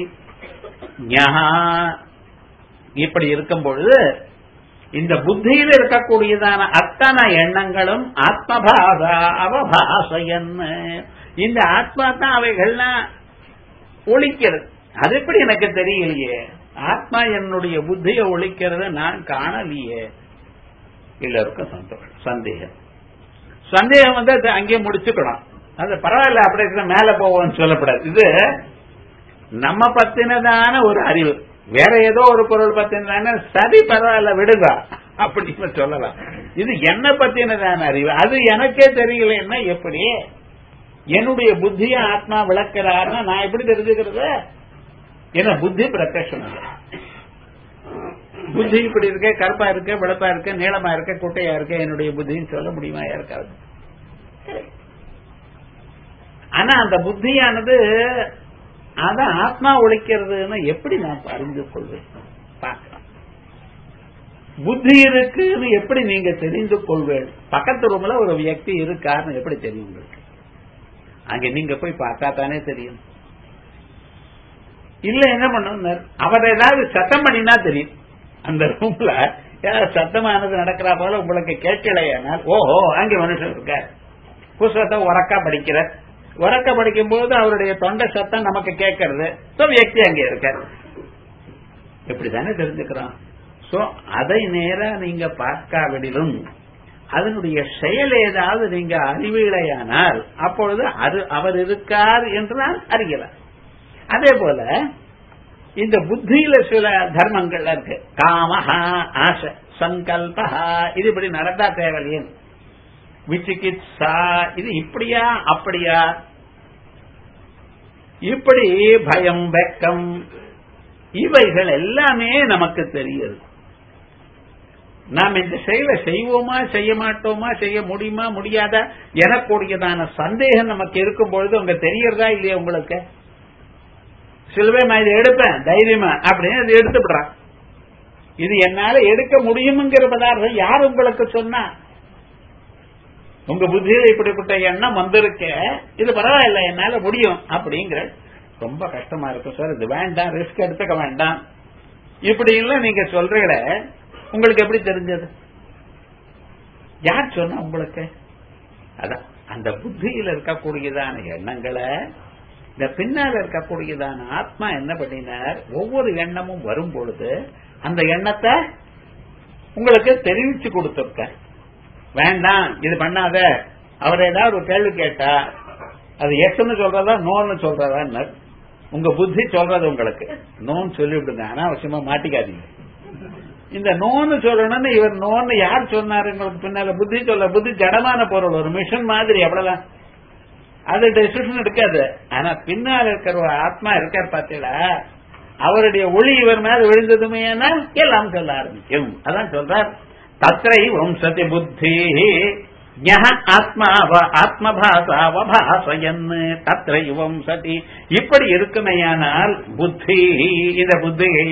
இப்படி இருக்கும் பொழுது இந்த புத்தியில் இருக்கக்கூடியதான அத்தனை எண்ணங்களும் ஆத்மபாசா அவபாசையன் இந்த ஆத்மா தான் அவைகள்லாம் ஒழிக்கிறது அது எப்படி எனக்கு தெரியலையே ஆத்மா என்னுடைய புத்தியை ஒழிக்கிறத நான் காணலையே எல்லாருக்கும் சந்தோஷம் சந்தேகம் சந்தேகம் வந்து அது அங்கேயே முடிச்சுக்கணும் அது பரவாயில்ல அப்படி இருக்கிற மேல போவோம்னு சொல்லப்படாது இது நம்ம பத்தினதான ஒரு அறிவு வேற ஏதோ ஒரு பொருள் பத்தின சரி பரவாயில்ல விடுங்க அப்படின்னு சொல்லலாம் இது என்ன பத்தினதான அறிவு அது எனக்கே தெரியலன்னா எப்படி என்னுடைய புத்திய ஆத்மா விளக்கிறாருன்னா நான் எப்படி தெரிஞ்சுக்கிறது என்ன புத்தி பிரத்யட்சம் இல்லை புத்தி இப்படி இருக்க கருப்பா இருக்க வெளுப்பா இருக்க நீளமா இருக்க குட்டையா இருக்க என்னுடைய புத்தின்னு சொல்ல முடியுமா யாருக்காவது ஆனா அந்த புத்தியானது அதான் ஆத்மா ஒழிக்கிறதுன்னு எப்படி நான் அறிந்து கொள்வேன் பார்க்கலாம் புத்தி இருக்குன்னு எப்படி நீங்க தெரிந்து கொள்வேன் பக்கத்து ரூம்ல ஒரு வியக்தி இருக்காருன்னு எப்படி தெரியும் உங்களுக்கு அங்க நீங்க போய் பார்த்தா தானே தெரியும் இல்ல என்ன பண்ணணும் அவர் ஏதாவது சத்தம் பண்ணினா தெரியும் அந்த ரூம்ல ஏதாவது சத்தமானது நடக்கிறா போல உங்களுக்கு கேட்கலையானால் ஓஹோ அங்கே மனுஷன் இருக்கார் புஸ்தகத்தை உறக்கா படிக்கிற உறக்க படிக்கும் போது அவருடைய தொண்டை சத்தம் நமக்கு கேட்கறது சோ வியக்தி அங்கே இருக்கார் இப்படித்தானே தெரிஞ்சுக்கிறோம் சோ அதை நேரா நீங்க பார்க்காவிடிலும் அதனுடைய செயல் ஏதாவது நீங்க அறிவீழையானால் அப்பொழுது அது அவர் இருக்கார் என்று நான் அறியலாம் அதே போல இந்த புத்தியில சில தர்மங்கள் இருக்கு காமஹா ஆசை சங்கல்பஹா இது இப்படி நடந்தா தேவையே விசிகித்சா இது இப்படியா அப்படியா இப்படி பயம் வெக்கம் இவைகள் எல்லாமே நமக்கு தெரியுது நாம் இந்த செயலை செய்வோமா செய்ய மாட்டோமா செய்ய முடியுமா முடியாதா எனக்கூடியதான சந்தேகம் நமக்கு இருக்கும் பொழுது உங்க தெரியறதா இல்லையா உங்களுக்கு சிலவே நான் இதை எடுப்பேன் தைரியமா அப்படின்னு அதை எடுத்து விடுறான் இது என்னால எடுக்க முடியுங்கிற பதார்த்தம் யார் உங்களுக்கு சொன்னா உங்க புத்தியில இப்படிப்பட்ட எண்ணம் வந்திருக்க இது பரவாயில்ல என்னால முடியும் அப்படிங்கிற ரொம்ப கஷ்டமா இருக்கும் சார் இது வேண்டாம் ரிஸ்க் எடுத்துக்க வேண்டாம் இப்படி எல்லாம் நீங்க சொல்றீங்கள உங்களுக்கு எப்படி தெரிஞ்சது யார் சொன்னா உங்களுக்கு அதான் அந்த புத்தியில இருக்கக்கூடியதான எண்ணங்களை இந்த பின்னால இருக்கக்கூடியதான ஆத்மா என்ன பண்ணினார் ஒவ்வொரு எண்ணமும் வரும் பொழுது அந்த எண்ணத்தை உங்களுக்கு தெரிவிச்சு கொடுத்திருக்க வேண்டாம் இது பண்ணாத அவர் ஏதாவது ஒரு கேள்வி கேட்டா அது எஸ்ன்னு சொல்றதா நோன்னு சொல்றதா உங்க புத்தி சொல்றது உங்களுக்கு நோன்னு சொல்லிவிடுங்க அனாவசியமா மாட்டிக்காதீங்க இந்த நோன்னு சொல்லணும்னு இவர் நோன்னு யார் சொன்னாரு உங்களுக்கு பின்னால புத்தி சொல்ல புத்தி ஜடமான பொருள் ஒரு மிஷின் மாதிரி அவ்வளவுதான் அது டெசிஷன் எடுக்காது ஆனா பின்னால் இருக்கிற ஒரு ஆத்மா இருக்கார் பாத்தீங்களா அவருடைய ஒளி இவர் மேல விழுந்ததுமே எல்லாம் சொல்ல ஆரம்பிக்கும் அதான் சொல்றார் தத்ரை வம்சதி புத்தி ஆத்மா ஆத்மபாசாவபாசயன் தத்ரை வம்சதி இப்படி இருக்குமையானால் புத்தி இந்த புத்தியை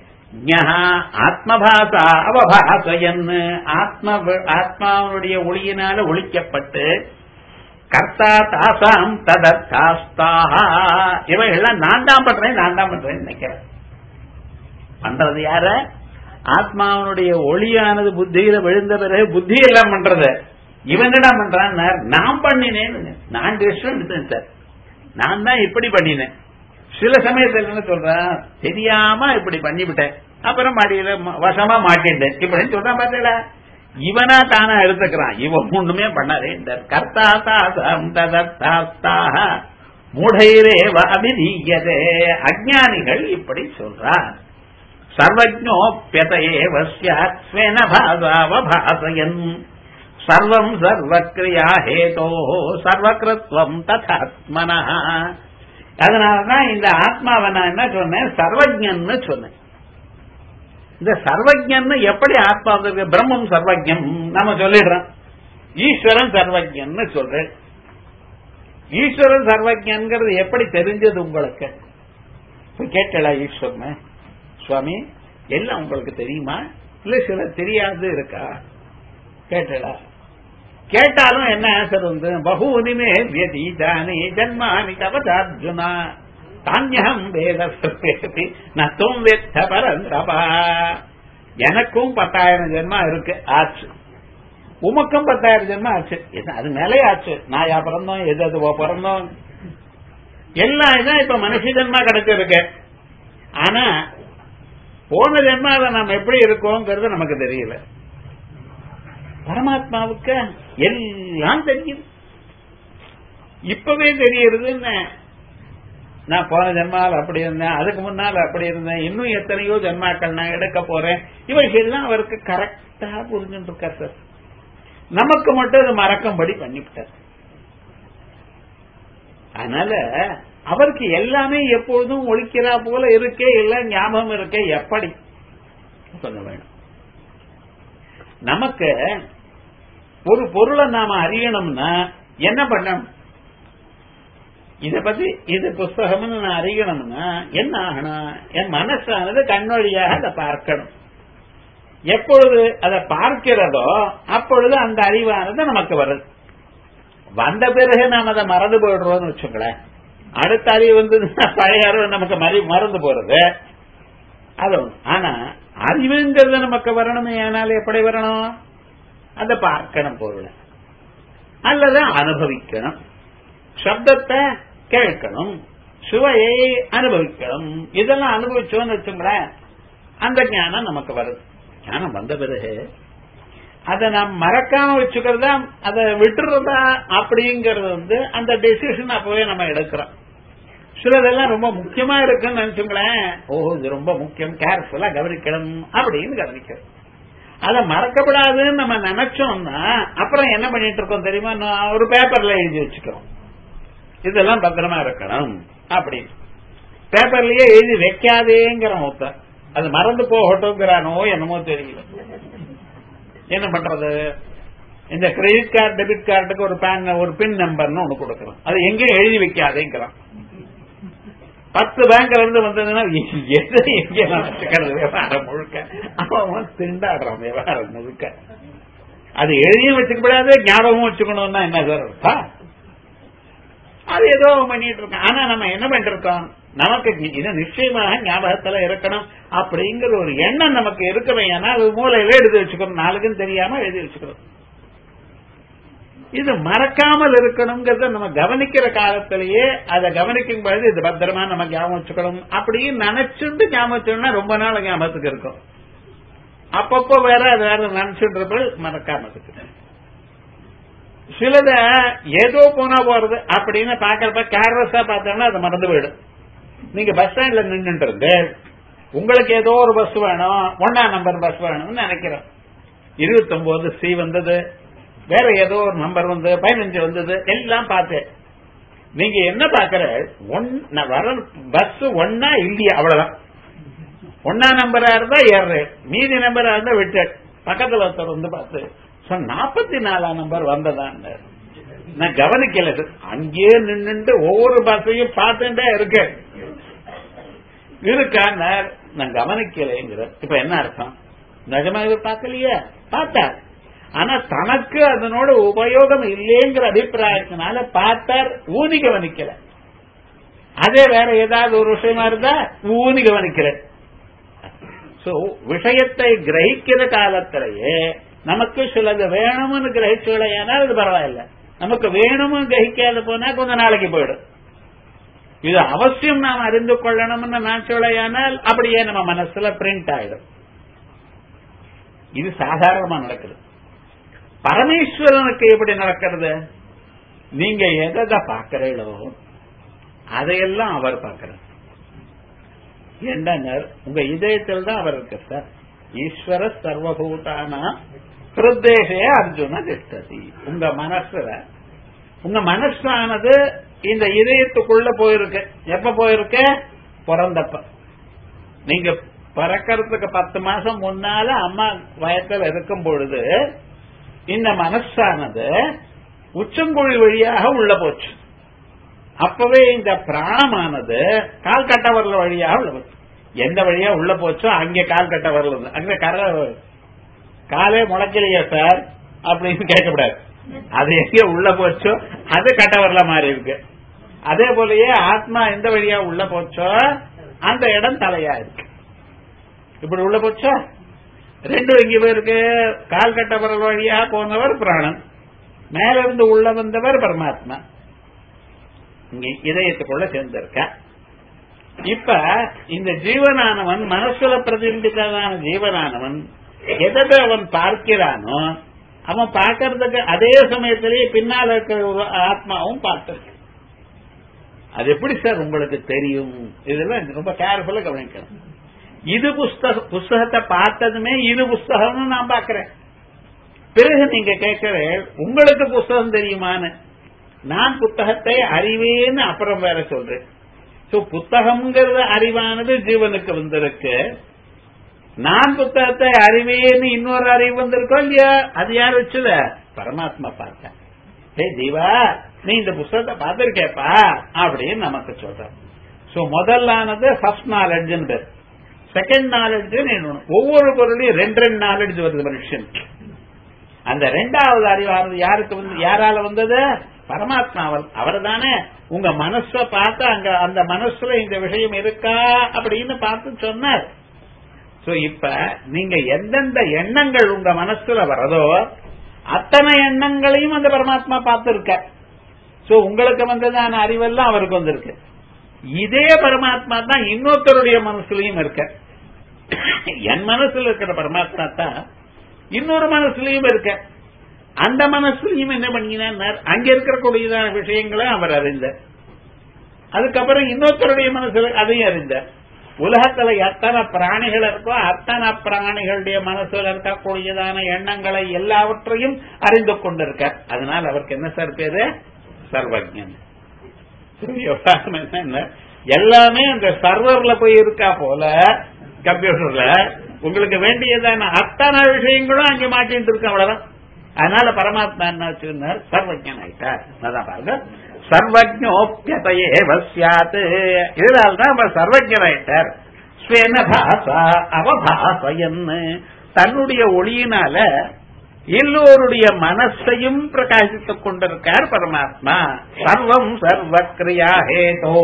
ஆத்மபாசா அவபாசயன் ஆத்ம ஆத்மாவுடைய ஒளியினால ஒழிக்கப்பட்டு கர்த்தா தாசாம் ததர்த்தாஸ்தாக இவைகள்லாம் நான் தான் பண்றேன் நான் தான் பண்றேன் நினைக்கிறேன் பண்றது யார ஆத்மாவனுடைய ஒளியானது புத்தியில விழுந்த பிறகு புத்தி எல்லாம் பண்றது இவன் என்ன பண்றான் நான் பண்ணினேன்னு நான் டெசிஷன் எடுத்தேன் சார் நான் தான் இப்படி பண்ணினேன் சில சமயத்தில் என்ன சொல்றேன் தெரியாம இப்படி பண்ணிவிட்டேன் அப்புறம் மாடியில வசமா மாட்டிட்டேன் இப்படின்னு சொல்றான் பார்த்தீங்களா இவனா தானா எடுத்துக்கிறான் இவன் ஒண்ணுமே பண்ணாதே இந்த கர்த்தா தாசம் ததர்த்தாஸ்தாக மூடைரேவ அபிதீயதே அஜானிகள் இப்படி சொல்றார் சர்வஜோப்பியதையேவ ஸ்யாத் ஸ்வேன பாசாவபாசயன் சர்வம் சர்வக்ரியா ஹேதோ சர்வகிருத்வம் ததாத்மனா அதனாலதான் இந்த ஆத்மாவை நான் என்ன சொன்னேன் சர்வஜன்னு சொன்னேன் இந்த சர்வஜன்னு எப்படி ஆத்மா இருக்கு பிரம்மம் சர்வஜம் நம்ம சொல்லிடுறோம் ஈஸ்வரன் சர்வஜன்னு சொல்றேன் ஈஸ்வரன் சர்வஜன்கிறது எப்படி தெரிஞ்சது உங்களுக்கு கேட்கல ஈஸ்வரன் சுவாமி எல்லாம் உங்களுக்கு தெரியுமா இல்ல சில தெரியாது இருக்கா கேட்டலா கேட்டாலும் என்ன ஆன்சர் வந்து பகூனிமே வியதீதானே ஜன்மானி தவதார்ஜுனா தானியம் வேத சர்வேதி நத்தும் வெத்த பரந்தபா எனக்கும் பத்தாயிரம் ஜென்மா இருக்கு ஆச்சு உமக்கும் பத்தாயிரம் ஜென்மா ஆச்சு அது மேலே ஆச்சு நான் யா பிறந்தோம் எது அது பிறந்தோம் எல்லாம் இதான் இப்ப மனுஷ ஜென்மா கிடைச்சிருக்கு ஆனா போன ஜென்மாவை நாம் எப்படி இருக்கோங்கிறது நமக்கு தெரியல பரமாத்மாவுக்கு எல்லாம் தெரியுது இப்பவே தெரியறது என்ன நான் போன ஜென்மாவில் அப்படி இருந்தேன் அதுக்கு முன்னால் அப்படி இருந்தேன் இன்னும் எத்தனையோ ஜென்மாக்கள் நான் எடுக்க போறேன் இவைகள்லாம் அவருக்கு கரெக்டா புரிஞ்சுட்டு இருக்கார் சார் நமக்கு மட்டும் அது மறக்கும்படி பண்ணிவிட்டார் அதனால அவருக்கு எல்லாமே எப்பொழுதும் ஒழிக்கிறா போல இருக்கே இல்ல ஞாபகம் இருக்கே எப்படி சொல்ல வேணும் நமக்கு ஒரு பொருளை நாம அறியணும்னா என்ன பண்ணணும் இத பத்தி இது புஸ்தகம்னு நான் அறியணும்னா என்ன ஆகணும் என் மனசானது கண்ணொழியாக அதை பார்க்கணும் எப்பொழுது அதை பார்க்கிறதோ அப்பொழுது அந்த அறிவானது நமக்கு வருது வந்த பிறகு நாம் அதை மறந்து போயிடுறோம்னு வச்சுங்களேன் அடுத்த அறிவு வந்து பழைய அறிவு நமக்கு மறி- மறந்து போறது அது ஒண்ணு. ஆனா அறிவுங்கிறது நமக்கு வரணுமே ஆனால் எப்படி வரணும் அதை பார்க்கணும் பொருளை அல்லது அனுபவிக்கணும் சப்தத்தை கேட்கணும் சுவையை அனுபவிக்கணும் இதெல்லாம் அனுபவிச்சோம்னு வச்சுங்களேன் அந்த ஞானம் நமக்கு வருது ஞானம் வந்த பிறகு அதை நாம் மறக்காம வச்சுக்கிறதா அதை விட்டுறதா அப்படிங்கறது வந்து அந்த டெசிஷன் அப்பவே நம்ம எடுக்கிறோம் சிலதெல்லாம் ரொம்ப முக்கியமா இருக்குன்னு நினைச்சுங்களேன் ஓ இது ரொம்ப முக்கியம் கேர்ஃபுல்லா கவனிக்கணும் அப்படின்னு கவனிக்கணும் அதை மறக்கப்படாதுன்னு நம்ம நினைச்சோம்னா அப்புறம் என்ன பண்ணிட்டு இருக்கோம் தெரியுமா நான் ஒரு பேப்பர்ல எழுதி வச்சுக்கிறோம் இதெல்லாம் பத்திரமா இருக்கணும் அப்படின்னு பேப்பர்லயே எழுதி வைக்காதேங்கிற ஒருத்தன் அது மறந்து போகட்டும்ங்கிறானோ என்னமோ தெரியல என்ன பண்றது இந்த கிரெடிட் கார்டு டெபிட் கார்டுக்கு ஒரு பேன் ஒரு பின் நம்பர்னு ஒண்ணு கொடுக்கறோம் அது எங்கேயும் எழுதி வைக்காதேங்கிறான் பத்து பேங்க்ல இருந்து வந்ததுன்னா எது எங்க வச்சுக்கிறது விவகாரம் முழுக்க அவன் திண்டாடுறான் விவகாரம் முழுக்க அது எழுதியும் வச்சுக்கப்படாது ஞாபகமும் வச்சுக்கணும்னா என்ன சார் அர்த்தம் அது ஏதோ பண்ணிட்டு இருக்கோம் ஆனா நம்ம என்ன பண்ணிட்டு இருக்கோம் நமக்கு இது நிச்சயமாக ஞாபகத்துல இருக்கணும் அப்படிங்கிற ஒரு எண்ணம் நமக்கு இருக்கணும் ஏன்னா அது மூலையில எழுதி வச்சுக்கணும் நாளுக்குன்னு தெரியாம எழுதி வச்சுக்கணும் இது மறக்காமல் இருக்கணுங்கிறத நம்ம கவனிக்கிற காலத்திலேயே அதை கவனிக்கும் பொழுது இது பத்திரமா நம்ம ஞாபகம் வச்சுக்கணும் அப்படின்னு நினைச்சுட்டு ஞாபகம் வச்சோம்னா ரொம்ப நாள் ஞாபகத்துக்கு இருக்கும் அப்பப்போ வேற அது வேற நினைச்சுட்டு இருப்பது மறக்காம இருக்கு சிலத ஏதோ போனா போறது அப்படின்னு பாக்குறப்ப கேர்லெஸ்ஸா பார்த்தோம்னா அது மறந்து போயிடும் நீங்க பஸ் ஸ்டாண்ட்ல நின்றுட்டு இருந்து உங்களுக்கு ஏதோ ஒரு பஸ் வேணும் ஒன்னாம் நம்பர் பஸ் வேணும்னு நினைக்கிறோம் இருபத்தி ஒன்பது சி வந்தது வேற ஏதோ ஒரு நம்பர் வந்து பதினஞ்சு வந்தது எல்லாம் பார்த்தேன் நீங்க என்ன பாக்குற ஒன் வர பஸ் ஒன்னா இல்லையா அவ்வளவுதான் ஒன்னா நம்பரா இருந்தா ஏறுறேன் மீதி நம்பரா இருந்தா விட்டு பக்கத்துல ஒருத்தர் வந்து பார்த்து சார் நாற்பத்தி நாலாம் நம்பர் வந்ததான் நான் கவனிக்கல சார் அங்கேயே நின்னுட்டு ஒவ்வொரு பஸ்ஸையும் பார்த்துட்டே இருக்கேன் இருக்கா நான் கவனிக்கலைங்கிற இப்ப என்ன அர்த்தம் நிஜமாக பார்க்கலையே பார்த்தார் ஆனா தனக்கு அதனோட உபயோகம் இல்லைங்கிற அபிப்பிராயத்தினால பார்த்தார் ஊனி கவனிக்கல அதே வேற ஏதாவது ஒரு விஷயமா இருந்தா ஊனி கவனிக்கிறேன் சோ விஷயத்தை கிரகிக்கிற காலத்திலேயே நமக்கு சிலது வேணும்னு கிரகிச்சுடையானால் அது பரவாயில்ல நமக்கு வேணும்னு கிரகிக்காத போனா கொஞ்ச நாளைக்கு போயிடும் இது அவசியம் நாம் அறிந்து கொள்ளணும்னு நான் சொல்லையானால் அப்படியே நம்ம மனசுல பிரிண்ட் ஆயிடும் இது சாதாரணமா நடக்குது பரமேஸ்வரனுக்கு எப்படி நடக்கிறது நீங்க எதை பார்க்கிறீங்களோ அதையெல்லாம் அவர் பார்க்கிறார் என்னன்னார் உங்க இதயத்தில் தான் அவர் இருக்கு சார் ஈஸ்வர சர்வபூதானா ஹிருதேசே அர்ஜுன திஷ்டதி உங்க மனசுல உங்க மனசானது இந்த இதயத்துக்குள்ள போயிருக்கு எப்ப போயிருக்கு பிறந்தப்ப நீங்க பிறக்கிறதுக்கு பத்து மாசம் முன்னால அம்மா வயத்தில் இருக்கும் பொழுது இந்த மனசானது உச்சங்குழி வழியாக உள்ள போச்சு அப்பவே இந்த பிராணமானது கால் கட்ட வரல வழியாக உள்ள போச்சு எந்த வழியா உள்ள போச்சோ அங்கே கால் கட்ட வரல அங்க கர காலே முளைக்கலையா சார் அப்படின்னு கேட்கக்கூடாது அது எங்க உள்ள போச்சோ அது கட்ட வரல மாதிரி இருக்கு அதே போலயே ஆத்மா எந்த வழியா உள்ள போச்சோ அந்த இடம் தலையா இருக்கு இப்படி உள்ள போச்சா ரெண்டும் எங்க போயிருக்கு கால் கட்ட வரல் வழியா போனவர் பிராணன் மேல இருந்து உள்ள வந்தவர் பரமாத்மா இங்க இதயத்துக்குள்ள சேர்ந்திருக்க இப்ப இந்த ஜீவனானவன் மனசுல பிரதிபிம்பித்ததான ஜீவனானவன் எதை அவன் பார்க்கிறானோ அவன் பார்க்கறதுக்கு அதே சமயத்திலேயே பின்னால இருக்கிற ஒரு ஆத்மாவும் பார்த்திருக்கு அது எப்படி சார் உங்களுக்கு தெரியும் இதெல்லாம் ரொம்ப கேர்ஃபுல்லா கவனிக்கணும் இது புஸ்தக புஸ்தகத்தை பார்த்ததுமே இது புஸ்தகம்னு நான் பாக்குறேன் பிறகு நீங்க கேட்கிற உங்களுக்கு புஸ்தகம் தெரியுமான்னு நான் புத்தகத்தை அறிவேன்னு அப்புறம் வேற சொல்றேன் சோ புத்தகம்ங்கிறது அறிவானது ஜீவனுக்கு வந்திருக்கு நான் புத்தகத்தை அறிவேன்னு இன்னொரு அறிவு வந்திருக்கோம் இல்லையா அது யார் வச்சத பரமாத்மா பார்த்தேன் ஹே ஜீவா நீ இந்த புஸ்தகத்தை பார்த்திருக்கேப்பா அப்படின்னு நமக்கு சொல்றேன் சோ முதல்லானது ஃபர்ஸ்ட் நாலெட்ஜ் செகண்ட் நாலெட்ஜ் ஒவ்வொரு பொருளையும் ரெண்டு ரெண்டு நாலெட்ஜ் வருது மனுஷன் அந்த ரெண்டாவது அறிவானது யாருக்கு வந்து யாரால வந்தது பரமாத்மாவல் அவர் தானே உங்க மனச பார்த்து அங்க அந்த மனசுல இந்த விஷயம் இருக்கா அப்படின்னு பார்த்து சொன்னார் சோ இப்ப நீங்க எந்தெந்த எண்ணங்கள் உங்க மனசுல வரதோ அத்தனை எண்ணங்களையும் அந்த பரமாத்மா பார்த்திருக்க சோ உங்களுக்கு வந்ததான அறிவெல்லாம் அவருக்கு வந்திருக்கு இதே பரமாத்மா தான் இன்னொருத்தருடைய மனசுலயும் இருக்க என் மனசுல இருக்கிற பரமாத்மா தான் இன்னொரு மனசுலயும் இருக்க அந்த மனசுலயும் என்ன பண்ணினார் அங்க இருக்கக்கூடியதான விஷயங்களை அவர் அறிந்தார் அதுக்கப்புறம் இன்னொருத்தருடைய மனசுல அதையும் அறிந்தார் உலகத்துல எத்தனை பிராணிகள் இருக்கோ அத்தனை பிராணிகளுடைய மனசுல இருக்கக்கூடியதான எண்ணங்களை எல்லாவற்றையும் அறிந்து கொண்டிருக்கார் அதனால் அவருக்கு என்ன சார் பேரு சர்வஜன் என்ன எல்லாமே அந்த சர்வர்ல போய் இருக்கா போல கம்ப்யூட்டர்ல உங்களுக்கு வேண்டியதான அத்தனை விஷயங்களும் அங்க மாட்டிட்டு இருக்கு அவ்வளவுதான் அதனால பரமாத்மா என்ன வச்சிருந்தார் சர்வஜன் ஆயிட்டார் அதான் பாருங்க சர்வஜோப்பியதையே வசியாத் இதனால தான் அவர் சர்வஜன் ஆயிட்டார் ஸ்வேன பாசா அவபாசயன் தன்னுடைய ஒளியினால எல்லோருடைய மனசையும் பிரகாசித்துக் கொண்டிருக்கார் பரமாத்மா சர்வம் சர்வ கிரியா ஹேதோ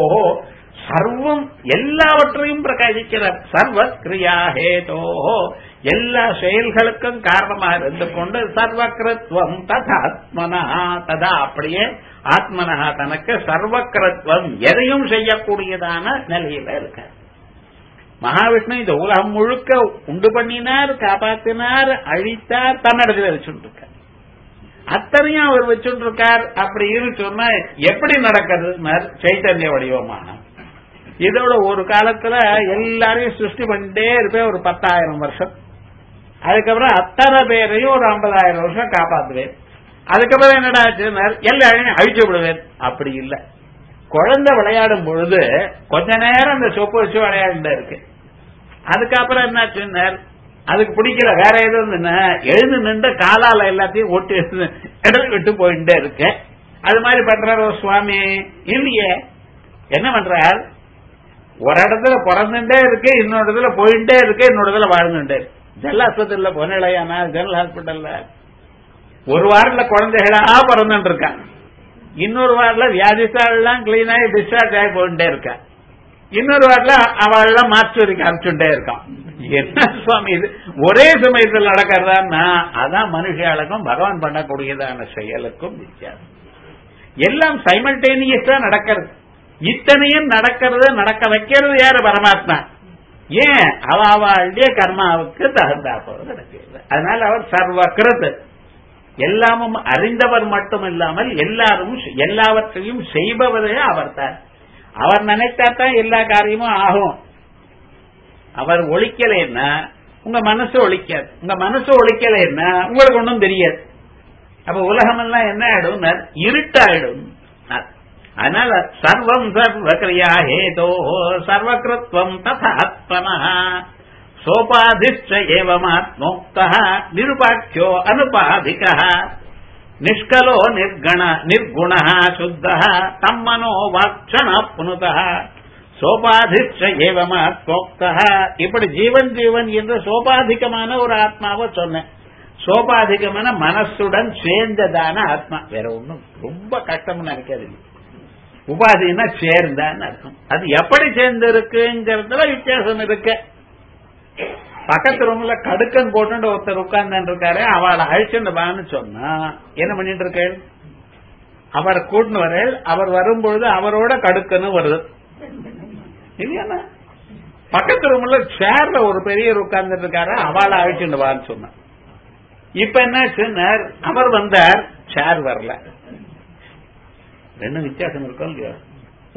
சர்வம் எல்லாவற்றையும் பிரகாசிக்கிறார் சர்வ கிரியா ஹேதோ எல்லா செயல்களுக்கும் காரணமாக இருந்து கொண்டு சர்வகிருத்வம் ததாத்மனா ததா அப்படியே ஆத்மனஹா தனக்கு சர்வகிருத்வம் எதையும் செய்யக்கூடியதான நிலையில இருக்கார் மகாவிஷ்ணு இந்த உலகம் முழுக்க உண்டு பண்ணினார் காப்பாத்தினார் அழித்தார் தன்னிடத்தில் வச்சுருக்கார் அத்தனையும் அவர் வச்சுருக்கார் அப்படின்னு சொன்னா எப்படி நடக்கிறது சைத்தன்ய வடிவமாக இதோட ஒரு காலத்துல எல்லாரையும் சிருஷ்டி பண்ணிட்டே இருப்பேன் ஒரு பத்தாயிரம் வருஷம் அதுக்கப்புறம் அத்தனை பேரையும் ஒரு ஐம்பதாயிரம் வருஷம் காப்பாத்துவேன் அதுக்கப்புறம் என்னடா எல்லாரையும் அழிச்சு விடுவேன் அப்படி இல்லை குழந்தை விளையாடும் பொழுது கொஞ்ச நேரம் அந்த சொப்பு வச்சு விளையாண்டு இருக்கு அதுக்கப்புறம் என்னாச்சு அதுக்கு பிடிக்கல வேற எதுவும் எழுந்து நின்று காலால எல்லாத்தையும் ஒட்டி இடல் விட்டு போயிட்டே இருக்கு அது மாதிரி பண்றாரு சுவாமி இல்லையே என்ன பண்றார் ஒரு இடத்துல பிறந்துட்டே இருக்கு இன்னொரு இடத்துல போயிட்டே இருக்கு இன்னொரு இடத்துல வாழ்ந்துட்டே இருக்கு ஜெல் ஆஸ்பத்திரியில பொன்னிலையானா ஜெனரல் ஹாஸ்பிட்டல்ல ஒரு வாரத்துல குழந்தைகளா பிறந்துட்டு இருக்கான் இன்னொரு வாரத்துல வியாதிஸ்தாலாம் கிளீன் ஆகி டிஸ்சார்ஜ் ஆகி போயிட்டே இருக்கா இன்னொரு வாரத்துல அவள் மாஸ்டருக்கு அனுப்பிச்சுட்டே இருக்கான் என்ன சுவாமி இது ஒரே சமயத்தில் நடக்கிறதா அதான் மனுஷாளுக்கும் பகவான் பண்ணக்கூடியதான செயலுக்கும் வித்தியாசம் எல்லாம் சைமல்டேனியஸா நடக்கிறது இத்தனையும் நடக்கிறது நடக்க வைக்கிறது யாரு பரமாத்மா ஏன் அவ அவளுடைய கர்மாவுக்கு தகுந்தா போல நடக்கிறது அதனால அவர் சர்வகிருத் எல்லாமும் அறிந்தவர் மட்டும் இல்லாமல் எல்லாரும் எல்லாவற்றையும் செய்பவரே அவர் தான் அவர் நினைத்தா தான் எல்லா காரியமும் ஆகும் அவர் ஒழிக்கலைன்னா உங்க மனசு ஒழிக்காது உங்க மனசு ஒழிக்கலைன்னா உங்களுக்கு ஒன்றும் தெரியாது அப்ப உலகம் எல்லாம் என்ன ஆயிடும் இருட்டாயிடும் அதனால சர்வம் சர்வ கிரியா ஹேதோ சர்வகிருத்வம் ததாத்மன சோபாதிஷ்ட ஏவமாத்மோக்த நிருபாட்சியோ அனுபாதிக நிஷ்கலோ நிர்கண நிர்குண சுத்த தம்மனோ வாக்ஷண புனுத சோபாதிஷ்ட ஏவமாத்மோக்த இப்படி ஜீவன் ஜீவன் என்று சோபாதிகமான ஒரு ஆத்மாவை சொன்னேன் சோபாதிகமான மனசுடன் சேர்ந்ததான ஆத்மா வேற ஒண்ணும் ரொம்ப கஷ்டம்னு நினைக்காது உபாதினா சேர்ந்தான்னு அர்த்தம் அது எப்படி சேர்ந்து இருக்குங்கிறதுல வித்தியாசம் இருக்கு பக்கத்து ரூம்ல கடுக்கன் போட்டு ஒருத்தர் உட்கார்ந்து இருக்காரு அவளை அழிச்சுன்னு வான்னு சொன்னா என்ன பண்ணிட்டு இருக்க அவரை கூட்டின்னு வர அவர் வரும்பொழுது அவரோட கடுக்கன்னு வருது இல்லையா பக்கத்து ரூம்ல சேர்ல ஒரு பெரியவர் உட்கார்ந்துட்டு இருக்காரு அவளை அழிச்சுட்டு வான்னு சொன்ன இப்ப என்ன அவர் வந்தார் சேர் வரல ரெண்டும் வித்தியாசம் இருக்கும் இல்லையா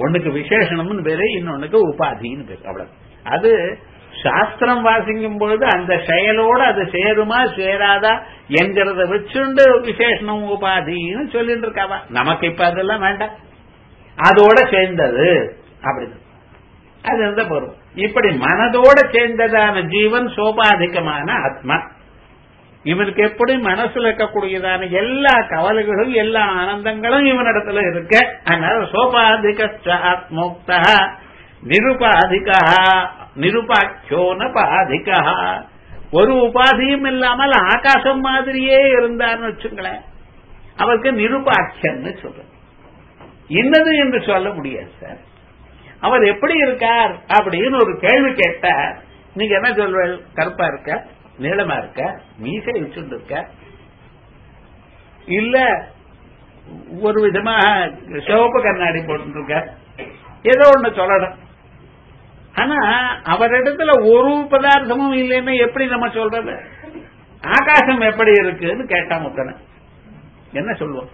ஒண்ணுக்கு விசேஷணம்னு பேரு இன்னொன்னுக்கு உபாதின்னு பேரு அவ்வளவு அது சாஸ்திரம் வாசிக்கும் பொழுது அந்த செயலோட அது சேருமா சேராதா என்கிறத வச்சுண்டு விசேஷணம் உபாதின்னு சொல்லிட்டு இருக்காவா நமக்கு இப்ப அதெல்லாம் வேண்டாம் அதோட சேர்ந்தது அப்படி அது இருந்த போறோம் இப்படி மனதோட சேர்ந்ததான ஜீவன் சோபாதிகமான ஆத்மா இவனுக்கு எப்படி மனசுல இருக்கக்கூடியதான எல்லா கவலைகளும் எல்லா ஆனந்தங்களும் இவனிடத்துல இருக்க அதனால சோபாதிக ஆத்மோக்தா நிருபாதிகா நிருபாக்கியோனபாதிகா ஒரு உபாதியும் இல்லாமல் ஆகாசம் மாதிரியே இருந்தார்னு வச்சுங்களேன் அவருக்கு நிருபாக்கியன்னு சொல்ற என்னது என்று சொல்ல முடியாது சார் அவர் எப்படி இருக்கார் அப்படின்னு ஒரு கேள்வி கேட்டார் நீங்க என்ன சொல்வீங்க கருப்பா இருக்க நீளமா இருக்க மீசை வச்சுட்டு இருக்க இல்ல ஒரு விதமா சிவப்பு கண்ணாடி போட்டு இருக்க ஏதோ ஒண்ணு சொல்லணும் ஆனா அவரிடத்துல ஒரு பதார்த்தமும் இல்லைன்னு எப்படி நம்ம சொல்றது ஆகாசம் எப்படி இருக்குன்னு கேட்டா முத்தன என்ன சொல்லுவோம்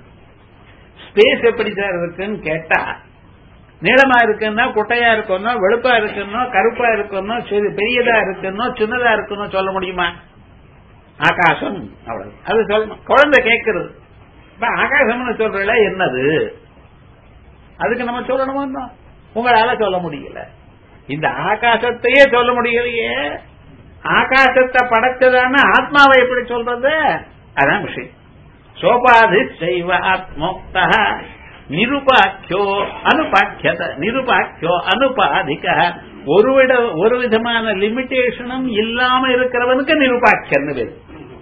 ஸ்பேஸ் எப்படி சார் இருக்குன்னு கேட்டா நீளமா இருக்குன்னா குட்டையா இருக்குன்னா வெளுப்பா இருக்குன்னா கருப்பா இருக்குன்னா பெரியதா இருக்குன்னா சின்னதா இருக்குன்னு சொல்ல முடியுமா ஆகாசம் அவ்வளவு அது சொல்லணும் குழந்தை கேட்கறது இப்ப ஆகாசம்னு சொல்றல என்னது அதுக்கு நம்ம சொல்லணுமா உங்களால சொல்ல முடியல இந்த ஆகாசத்தையே சொல்ல முடியலையே ஆகாசத்தை படைச்சதான ஆத்மாவை எப்படி சொல்றது அதான் விஷயம் சோபாதி செய்வ ஆத்மோக்தா நிருபாக்கியோ அனுபாக்கியத நிருபாக்கியோ அனுபாதிக ஒரு விட ஒரு விதமான லிமிடேஷனும் இல்லாம இருக்கிறவனுக்கு நிருபாக்கியன்னு பேரு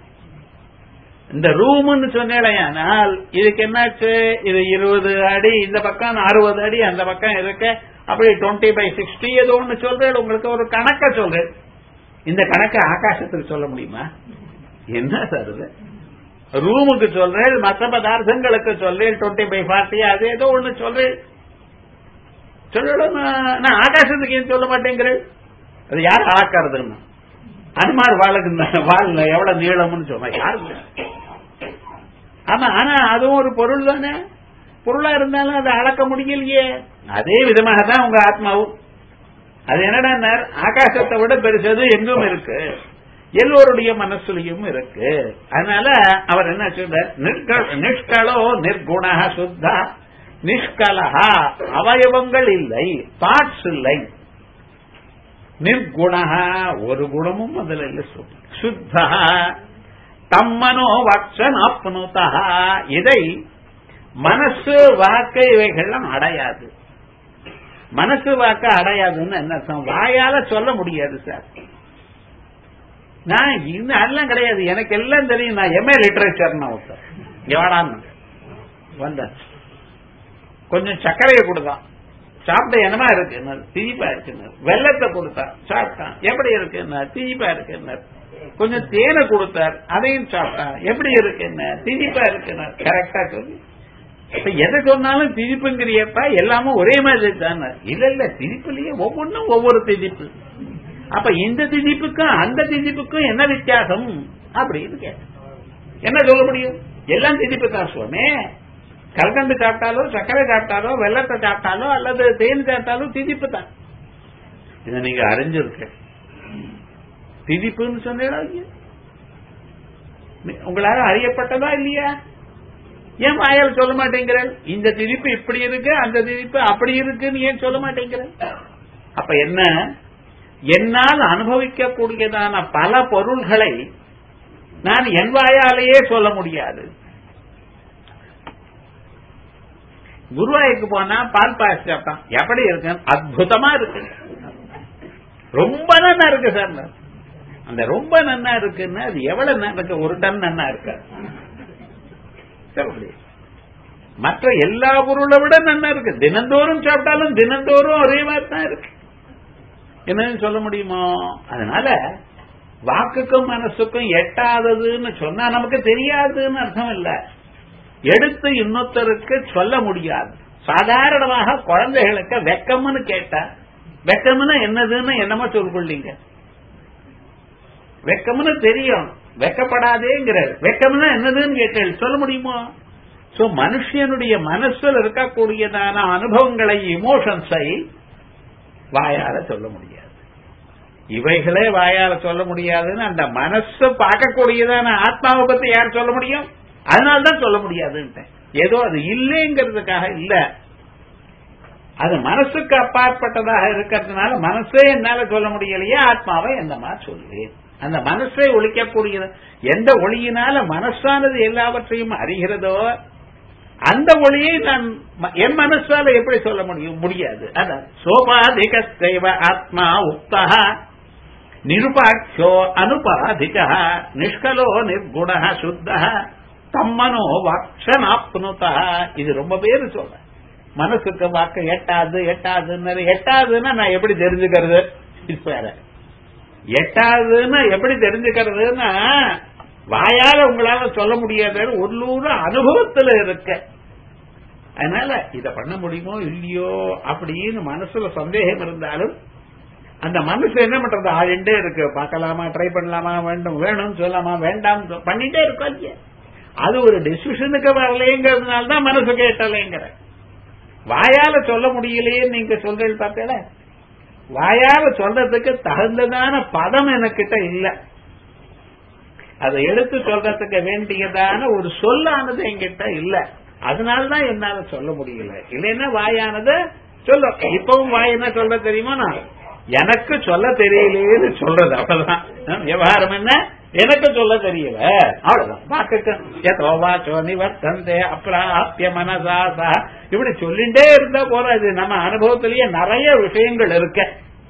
இந்த ரூம்னு சொன்னேடையானால் இதுக்கு என்னாச்சு இது இருபது அடி இந்த பக்கம் அறுபது அடி அந்த பக்கம் இருக்க அப்படி டுவெண்ட்டி பை சிக்ஸ்டி ஏதோ ஒன்று சொல்றேன் உங்களுக்கு ஒரு கணக்க சொல்றேன் இந்த கணக்கை ஆகாசத்துக்கு சொல்ல முடியுமா என்ன சார் இது ரூமுக்கு சொல்றேன் மற்ற பதார்த்தங்களுக்கு சொல்றேன் டுவெண்ட்டி பை ஃபார்ட்டி அது ஏதோ ஒண்ணு சொல்றேன் சொல்லணும் நான் ஆகாசத்துக்கு ஏன் சொல்ல மாட்டேங்கிறேன் அது யார் அளக்கிறதுன்னு அனுமார் வாழுக்கு வாழ் எவ்வளவு நீளம்னு சொன்னா யாரு ஆமா ஆனா அதுவும் ஒரு பொருள் தானே பொருளா இருந்தாலும் அதை அளக்க முடியலையே அதே விதமாக தான் உங்க ஆத்மாவும் அது என்னடா ஆகாசத்தை விட பெருசது எங்கும் இருக்கு எல்லோருடைய மனசுலையும் இருக்கு அதனால அவர் என்ன சொல்றார் நிஷ்களோ நிர்குண சுத்தா நிஷ்கலஹா அவயவங்கள் இல்லை தாட்ஸ் இல்லை நிர்குண ஒரு குணமும் அதுல இல்ல சுத்தா தம்மனோ வக்ஷன் அப்னுதா இதை மனசு வாக்கு இவைகள்லாம் அடையாது மனசு வாக்க அடையாதுன்னு என்ன அர்த்தம் வாயால சொல்ல முடியாது சார் நான் இன்னும் அதெல்லாம் கிடையாது எனக்கு எல்லாம் தெரியும் நான் எம்ஏ லிட்டரேச்சர் நான் ஒருத்தர் எவாடான்னு வந்தேன் கொஞ்சம் சர்க்கரையை கொடுத்தான் சாப்பிட்ட என்னமா இருக்கு திதிப்பா இருக்குன்னு வெள்ளத்தை கொடுத்தா சாப்பிட்டான் எப்படி இருக்குன்னு திதிப்பா இருக்குன்னு கொஞ்சம் தேனை கொடுத்தார் அதையும் சாப்பிட்டான் எப்படி இருக்குன்னு திதிப்பா இருக்குன்னு கரெக்டா சொல்லி இப்ப எதை சொன்னாலும் திதிப்புங்கிறியப்பா எல்லாமும் ஒரே மாதிரி தானே இல்ல இல்ல திதிப்புலயே ஒவ்வொன்றும் ஒவ்வொரு திதிப்பு அப்ப இந்த திதிப்புக்கும் அந்த திதிப்புக்கும் என்ன வித்தியாசம் அப்படின்னு கேட்டேன் என்ன சொல்ல முடியும் எல்லாம் திதிப்பு தான் சுவாமி கல்கண்டு சாப்பிட்டாலோ சர்க்கரை சாப்பிட்டாலோ வெள்ளத்தை சாப்பிட்டாலோ அல்லது தேன் சாப்பிட்டாலும் திதிப்பு தான் இதை நீங்க அறிஞ்சிருக்க திதிப்புன்னு சொன்னீங்களா உங்களால அறியப்பட்டதா இல்லையா ஏன் வாயால் சொல்ல மாட்டேங்கிற இந்த திதிப்பு இப்படி இருக்கு அந்த திதிப்பு அப்படி இருக்குன்னு ஏன் சொல்ல மாட்டேங்கிற அப்ப என்ன என்னால் அனுபவிக்கக்கூடியதான பல பொருள்களை நான் என் வாயாலேயே சொல்ல முடியாது குருவாய்க்கு போனா பால் பாயசம் சாப்பிட்டான் எப்படி இருக்கு அற்புதமா இருக்கு ரொம்ப நன்னா இருக்கு சார் அந்த ரொம்ப நன்னா இருக்குன்னா அது எவ்வளவு நன்னா ஒரு டன் நன்னா இருக்கு மற்ற எல்லா பொருளை விட நன்னா இருக்கு தினந்தோறும் சாப்பிட்டாலும் தினந்தோறும் ஒரே மாதிரி தான் இருக்கு என்னன்னு சொல்ல முடியுமோ அதனால வாக்குக்கும் மனசுக்கும் எட்டாததுன்னு சொன்னா நமக்கு தெரியாதுன்னு அர்த்தம் இல்ல எடுத்து இன்னொருத்தருக்கு சொல்ல முடியாது சாதாரணமாக குழந்தைகளுக்கு வெக்கம்னு கேட்டா வெக்கம்னு என்னதுன்னு என்னமோ சொல்லிக்கொள்ளீங்க வெக்கம்னு தெரியும் வெக்கப்படாதேங்கிறார் வெக்கம்னா என்னதுன்னு கேட்டேன் சொல்ல முடியுமோ சோ மனுஷனுடைய மனசுல இருக்கக்கூடியதான அனுபவங்களை இமோஷன்ஸை வாயால சொல்ல முடியாது இவைகளே வாயால சொல்ல முடியாதுன்னு அந்த மனசு பார்க்கக்கூடியதான ஆத்மாவை பத்தி யார் சொல்ல முடியும் அதனால்தான் சொல்ல முடியாதுன்ட்டேன் ஏதோ அது இல்லைங்கிறதுக்காக இல்ல அது மனசுக்கு அப்பாற்பட்டதாக இருக்கிறதுனால மனசே என்னால சொல்ல முடியலையே ஆத்மாவை எந்த மாதிரி சொல்லுவேன் அந்த மனசை ஒழிக்கக்கூடிய எந்த ஒளியினால மனசானது எல்லாவற்றையும் அறிகிறதோ அந்த ஒளியை நான் ம- என் மனசால எப்படி சொல்ல முடியும் முடியாது அதான் சோபாதிக தெய்வ ஆத்மா உக்தா நிருபாட்சோ அனுபாதிக நிஷ்கலோ நிர்குண சுத்த தம்மனோ வாக்ஷனாப்னுதா இது ரொம்ப பேரு சொல்ற மனசுக்கு வாக்கு எட்டாது எட்டாதுன்னு எட்டாதுன்னா நான் எப்படி தெரிஞ்சுக்கிறது இது வேற எட்டாதுன்னா எப்படி தெரிஞ்சுக்கிறதுன்னா வாயால உங்களால சொல்ல முடியாத உள்ளூர் அனுபவத்துல இருக்க அதனால இத பண்ண முடியுமோ இல்லையோ அப்படின்னு மனசுல சந்தேகம் இருந்தாலும் அந்த மனசு என்ன பண்றது ஆளுண்டே இருக்கு பார்க்கலாமா ட்ரை பண்ணலாமா வேண்டும் வேணும்னு சொல்லலாமா வேண்டாம் பண்ணிட்டே இருக்கோம் இல்லையா அது ஒரு டெசிஷனுக்கு வரலைங்கிறதுனால தான் மனசு கேட்டலைங்கிற வாயால சொல்ல முடியலையே நீங்க சொல்றது பார்த்தேல வாயால சொல்றதுக்கு தகுந்ததான பதம் எனக்கிட்ட இல்ல அதை எடுத்து சொல்றதுக்கு வேண்டியதான ஒரு சொல்லானது என்கிட்ட இல்ல அதனாலதான் என்னால சொல்ல முடியல இல்லைன்னா வாயானது சொல்ல இப்பவும் வாய் என்ன சொல்ல தெரியுமா நான் எனக்கு சொல்ல தெரியலையேன்னு சொல்றது அவ்வளவுதான் அஹ் விவகாரம் என்ன எனக்கு சொல்ல தெரியல அவ்வளவுதான் வாக்குக்கு எதோ வாச்சோ நிவர்த்தந்தே அப்பிராப்பிய மனசாசா இப்படி சொல்லிண்டே இருந்தா போறாது நம்ம அனுபவத்திலேயே நிறைய விஷயங்கள் இருக்க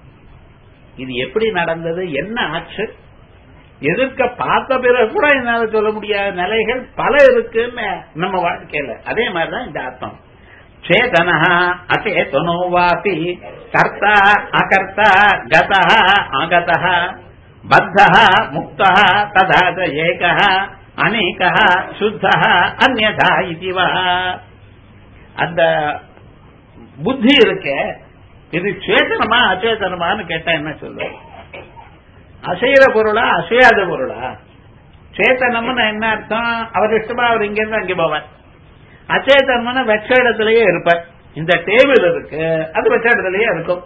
இது எப்படி நடந்தது என்ன ஆச்சு எதிர்க்க பார்த்த பிறகு கூட என்னால சொல்ல முடியாத நிலைகள் பல இருக்குன்னு நம்ம வாழ்க்கையில அதே மாதிரிதான் இந்த அர்த்தம் சேதன அச்சேதனோ வாபி கர்த்தா அகர்த்தா கத ஆகத பத்த முக்த ததா ச ஏக அநேக சுத்த அந்நதா இதுவா அந்த புத்தி இருக்க இது சேத்தனமா அச்சேதனமான்னு கேட்டா என்ன சொல்லுவேன் அசைகிற பொருளா அசையாத பொருளா சேத்தனம்னு என்ன அர்த்தம் அவர் இஷ்டமா அவர் இங்க இருந்து அங்கே போவார் அச்சேதனம்னு வெச்ச இடத்துலயே இருப்பார் இந்த டேபிள் இருக்கு அது வெச்ச இடத்துலயே இருக்கும்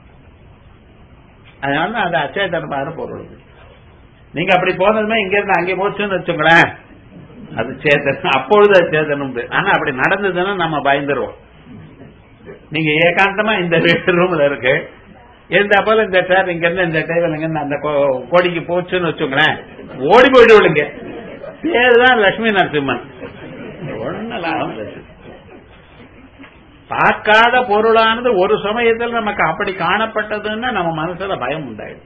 அதனால அது அச்சேதனமான பொருள் நீங்க அப்படி போனதுமே இங்க இருந்து அங்கே போச்சுன்னு வச்சுங்களேன் அது சேத்தனம் அப்பொழுது அது சேத்தனம் உண்டு. ஆனா அப்படி நடந்ததுன்னா நம்ம பயந்துருவோம் நீங்க ஏகாந்தமா இந்த ரூம்ல இருக்கு இருந்தா போல இந்த சேர் இங்க இருந்து இந்த டேபிள் இங்க இருந்து அந்த கோ- கோடிக்கு போச்சுன்னு வச்சுங்களேன் ஓடி போயிட்டு விடுங்க பேருதான் லட்சுமி நரசிம்மன் ஒண்ணு லாபம் இல்லை. பார்க்காத பொருளானது ஒரு சமயத்தில் நமக்கு அப்படி காணப்பட்டதுன்னா நம்ம மனசுல பயம் உண்டாயிடும்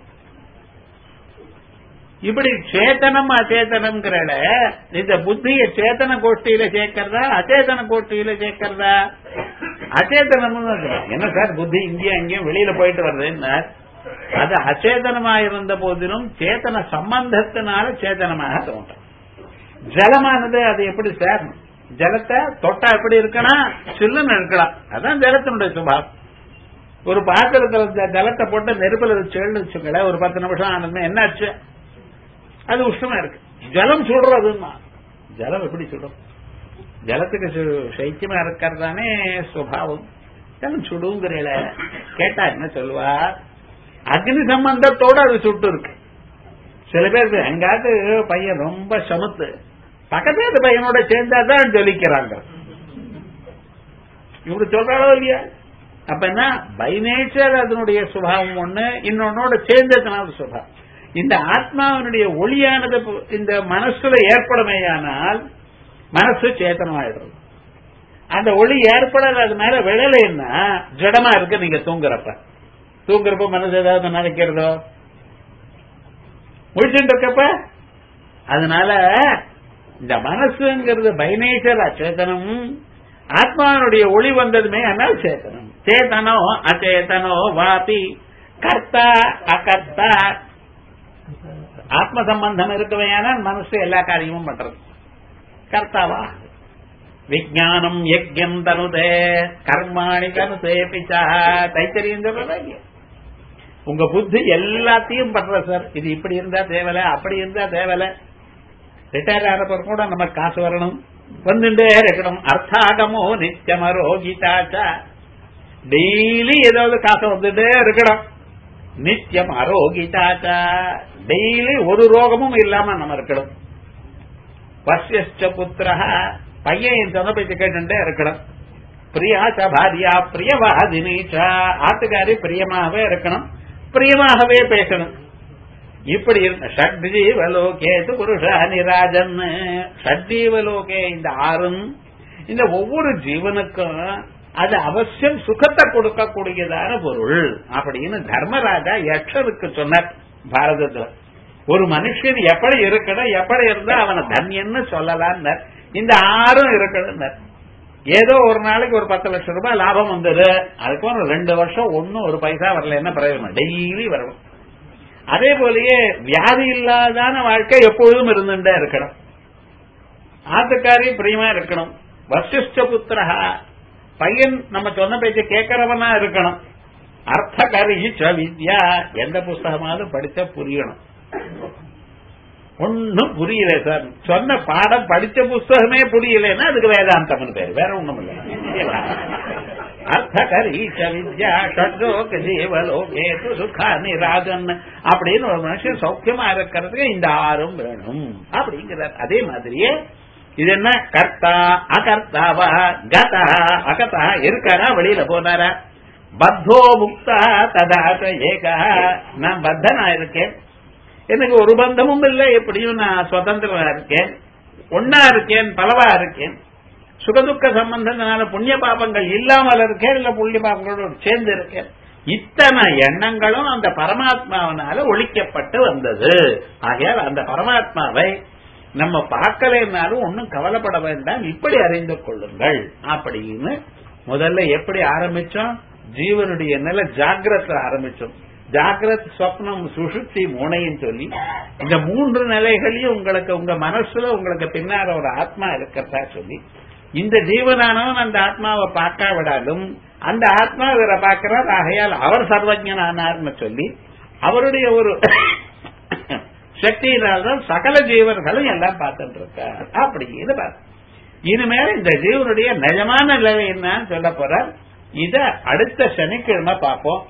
இப்படி சேத்தனம் அச்சேதனம்ங்கிற இந்த புத்திய சேத்தன கோஷ்டியில சேர்க்கிறதா அச்சேதன கோஷ்டியில சேர்க்கிறதா அச்சேதனம் என்ன சார் புத்தி இங்கேயும் அங்கேயும் வெளியில போயிட்டு வருதுன்னா அது அச்சேதனமா இருந்த போதிலும் சேத்தன சம்பந்தத்தினால சேத்தனமாக தோன்றும் ஜலமானது அது எப்படி சார் ஜலத்தை தொட்டா எப்படி இருக்கணும் சில்லுன்னு இருக்கலாம் அதான் ஜலத்தினுடைய சுபாவம் ஒரு பாத்திரத்துல இந்த ஜலத்தை போட்டு நெருப்புல வச்சுன்னு வச்சுக்கல ஒரு பத்து நிமிஷம் ஆனதுமே என்னாச்சு அது உஷ்ணமா இருக்கு ஜலம் சுடுறதுன்னா ஜலம் எப்படி சுடும் ஜலத்துக்கு சு- சைத்தியமா இருக்கிறதானே சுபாவம் ஜலம் சுடுங்கிறீல கேட்டா என்ன சொல்லுவா அக்னி சம்பந்தத்தோட அது சுட்டு இருக்கு சில பேர் எங்காவது பையன் ரொம்ப சமத்து பக்கத்து வீட்டு பையனோட சேர்ந்தா தான் ஜொலிக்கிறாங்க இப்படி சொல்றாளோ இல்லையா அப்ப என்ன பை நேச்சர் அதனுடைய சுபாவம் ஒண்ணு இன்னொன்னோட சேர்ந்ததுனால சுபாவம் இந்த ஆத்மாவினுடைய ஒளியானது இந்த மனசுல ஏற்படுமையானால் மனசு சேத்தனமாயிடுறது அந்த ஒளி ஏற்படாத அது மேல விழலைன்னா ஜடமா இருக்கு நீங்க தூங்குறப்ப தூங்குறப்ப மனசு ஏதாவது நினைக்கிறதோ முடிச்சுட்டு இருக்கப்ப அதனால இந்த மனசுங்கிறது பைநேச்சர் அச்சேதனம் ஆத்மாவினுடைய ஒளி வந்ததுமே ஆனால் சேத்தனம் சேத்தனோ அச்சேதனோ வாபி கர்த்தா அகர்த்தா ஆத்ம சம்பந்தம் இருக்கவையானால் மனசு எல்லா காரியமும் பண்றது கர்த்தாவா விஜயானம் யஜ்யம் தனுதே கர்மாணி தனுதே பிச்சா தைத்தரியம் சொல்றதா இல்லையா உங்க புத்தி எல்லாத்தையும் பண்ற சார் இது இப்படி இருந்தா தேவலை அப்படி இருந்தா தேவலை ரிட்டையர் ஆகிறப்ப கூட நமக்கு காசு வரணும் வந்துட்டே இருக்கணும் அர்த்தாகமோ நித்தியமரோகிதாச்ச டெய்லி ஏதாவது காசு வந்துட்டே இருக்கணும் நித்தியம் அரோகிதாச்ச டெய்லி ஒரு ரோகமும் இல்லாம நம்ம இருக்கணும் வசியச்ச புத்திரஹ பையன் என் சொன்ன பேச்சு கேட்டுட்டே இருக்கணும் பிரியாச்ச பாரியா பிரியவாதினீச்ச ஆத்துக்காரி பிரியமாகவே இருக்கணும் பிரியமாகவே பேசணும் இப்படி இருந்த ஷட்ஜீவலோகேது புருஷ நிராஜன் ஷட்ஜீவலோகே இந்த ஆறும் இந்த ஒவ்வொரு ஜீவனுக்கும் அது அவசியம் சுகத்தை கொடுக்கக்கூடியதான பொருள் அப்படின்னு தர்மராஜா யக்ஷனுக்கு சொன்னார் பாரதத்துல ஒரு மனுஷன் எப்படி இருக்கணும் எப்படி இருந்தா அவனை தன்யன்னு சொல்லலாம் இந்த ஆறும் இருக்கணும் ஏதோ ஒரு நாளைக்கு ஒரு பத்து லட்சம் ரூபாய் லாபம் வந்தது அதுக்கப்புறம் ரெண்டு வருஷம் ஒன்னும் ஒரு பைசா வரல என்ன பிரயோஜனம் டெய்லி வரணும் அதே போலயே வியாதி இல்லாதான வாழ்க்கை எப்பொழுதும் இருந்துட்டே இருக்கணும் ஆத்துக்காரி பிரியமா இருக்கணும் வசிஷ்ட புத்திரஹா பையன் நம்ம சொன்ன பேச்ச கேட்கறவனா இருக்கணும் அர்த்தகரி வித்யா எந்த புஸ்தகமாவது படிச்சா புரியணும் ஒன்னும் புரியல சார் சொன்ன பாடம் படிச்ச புஸ்தகமே புரியலன்னா அதுக்கு வேதாந்தம்னு பேர் வேற ஒண்ணும் இல்ல அர்த்தகரீச்ச வித்யா ஷட்லோக ஜீவலோகேது சுகா நிராஜன் அப்படின்னு ஒரு மனுஷன் சௌக்கியமா இருக்கிறதுக்கு இந்த ஆறும் வேணும் அப்படிங்கிறார் அதே மாதிரியே இது என்ன கர்த்தா அகர்த்தாவா கதா அகதா இருக்காரா வெளியில போனாரா பத்தோ முக்தா ததாச ஏகா நான் பத்தனா இருக்கேன் எனக்கு ஒரு பந்தமும் இல்லை எப்படியும் நான் சுதந்திரமா இருக்கேன் ஒன்னா இருக்கேன் பலவா இருக்கேன் சுகதுக்க சம்பந்தத்தினால புண்ணிய பாபங்கள் இல்லாமல் இருக்கேன் இல்ல புண்ணிய பாபங்களோடு சேர்ந்து இருக்கேன் இத்தனை எண்ணங்களும் அந்த பரமாத்மாவனால ஒழிக்கப்பட்டு வந்தது ஆகையால் அந்த பரமாத்மாவை நம்ம பார்க்கலைன்னாலும் ஒன்னும் கவலைப்பட வேண்டாம் இப்படி அறிந்து கொள்ளுங்கள் அப்படின்னு முதல்ல எப்படி ஆரம்பிச்சோம் ஜீவனுடைய நிலை ஜாகிரத ஆரம்பிச்சோம் ஜாகிரத் ஸ்வப்னம் சுஷுப்தி மூனையும் சொல்லி இந்த மூன்று நிலைகளையும் உங்களுக்கு உங்க மனசுல உங்களுக்கு பின்னால ஒரு ஆத்மா இருக்கிறதா சொல்லி இந்த ஜீவனானவன் அந்த ஆத்மாவை பார்க்க விடாலும் அந்த ஆத்மா இவரை பார்க்கிறார் ஆகையால் அவர் சர்வஜனானார்னு சொல்லி அவருடைய ஒரு சக்தியினால்தான் சகல ஜீவர்களும் எல்லாம் பார்த்துட்டு இருக்கார் அப்படின்னு பார்த்து இனிமேல் இந்த ஜீவனுடைய நிஜமான நிலை என்னன்னு சொல்ல போறார் இத அடுத்த சனிக்கிழமை பார்ப்போம்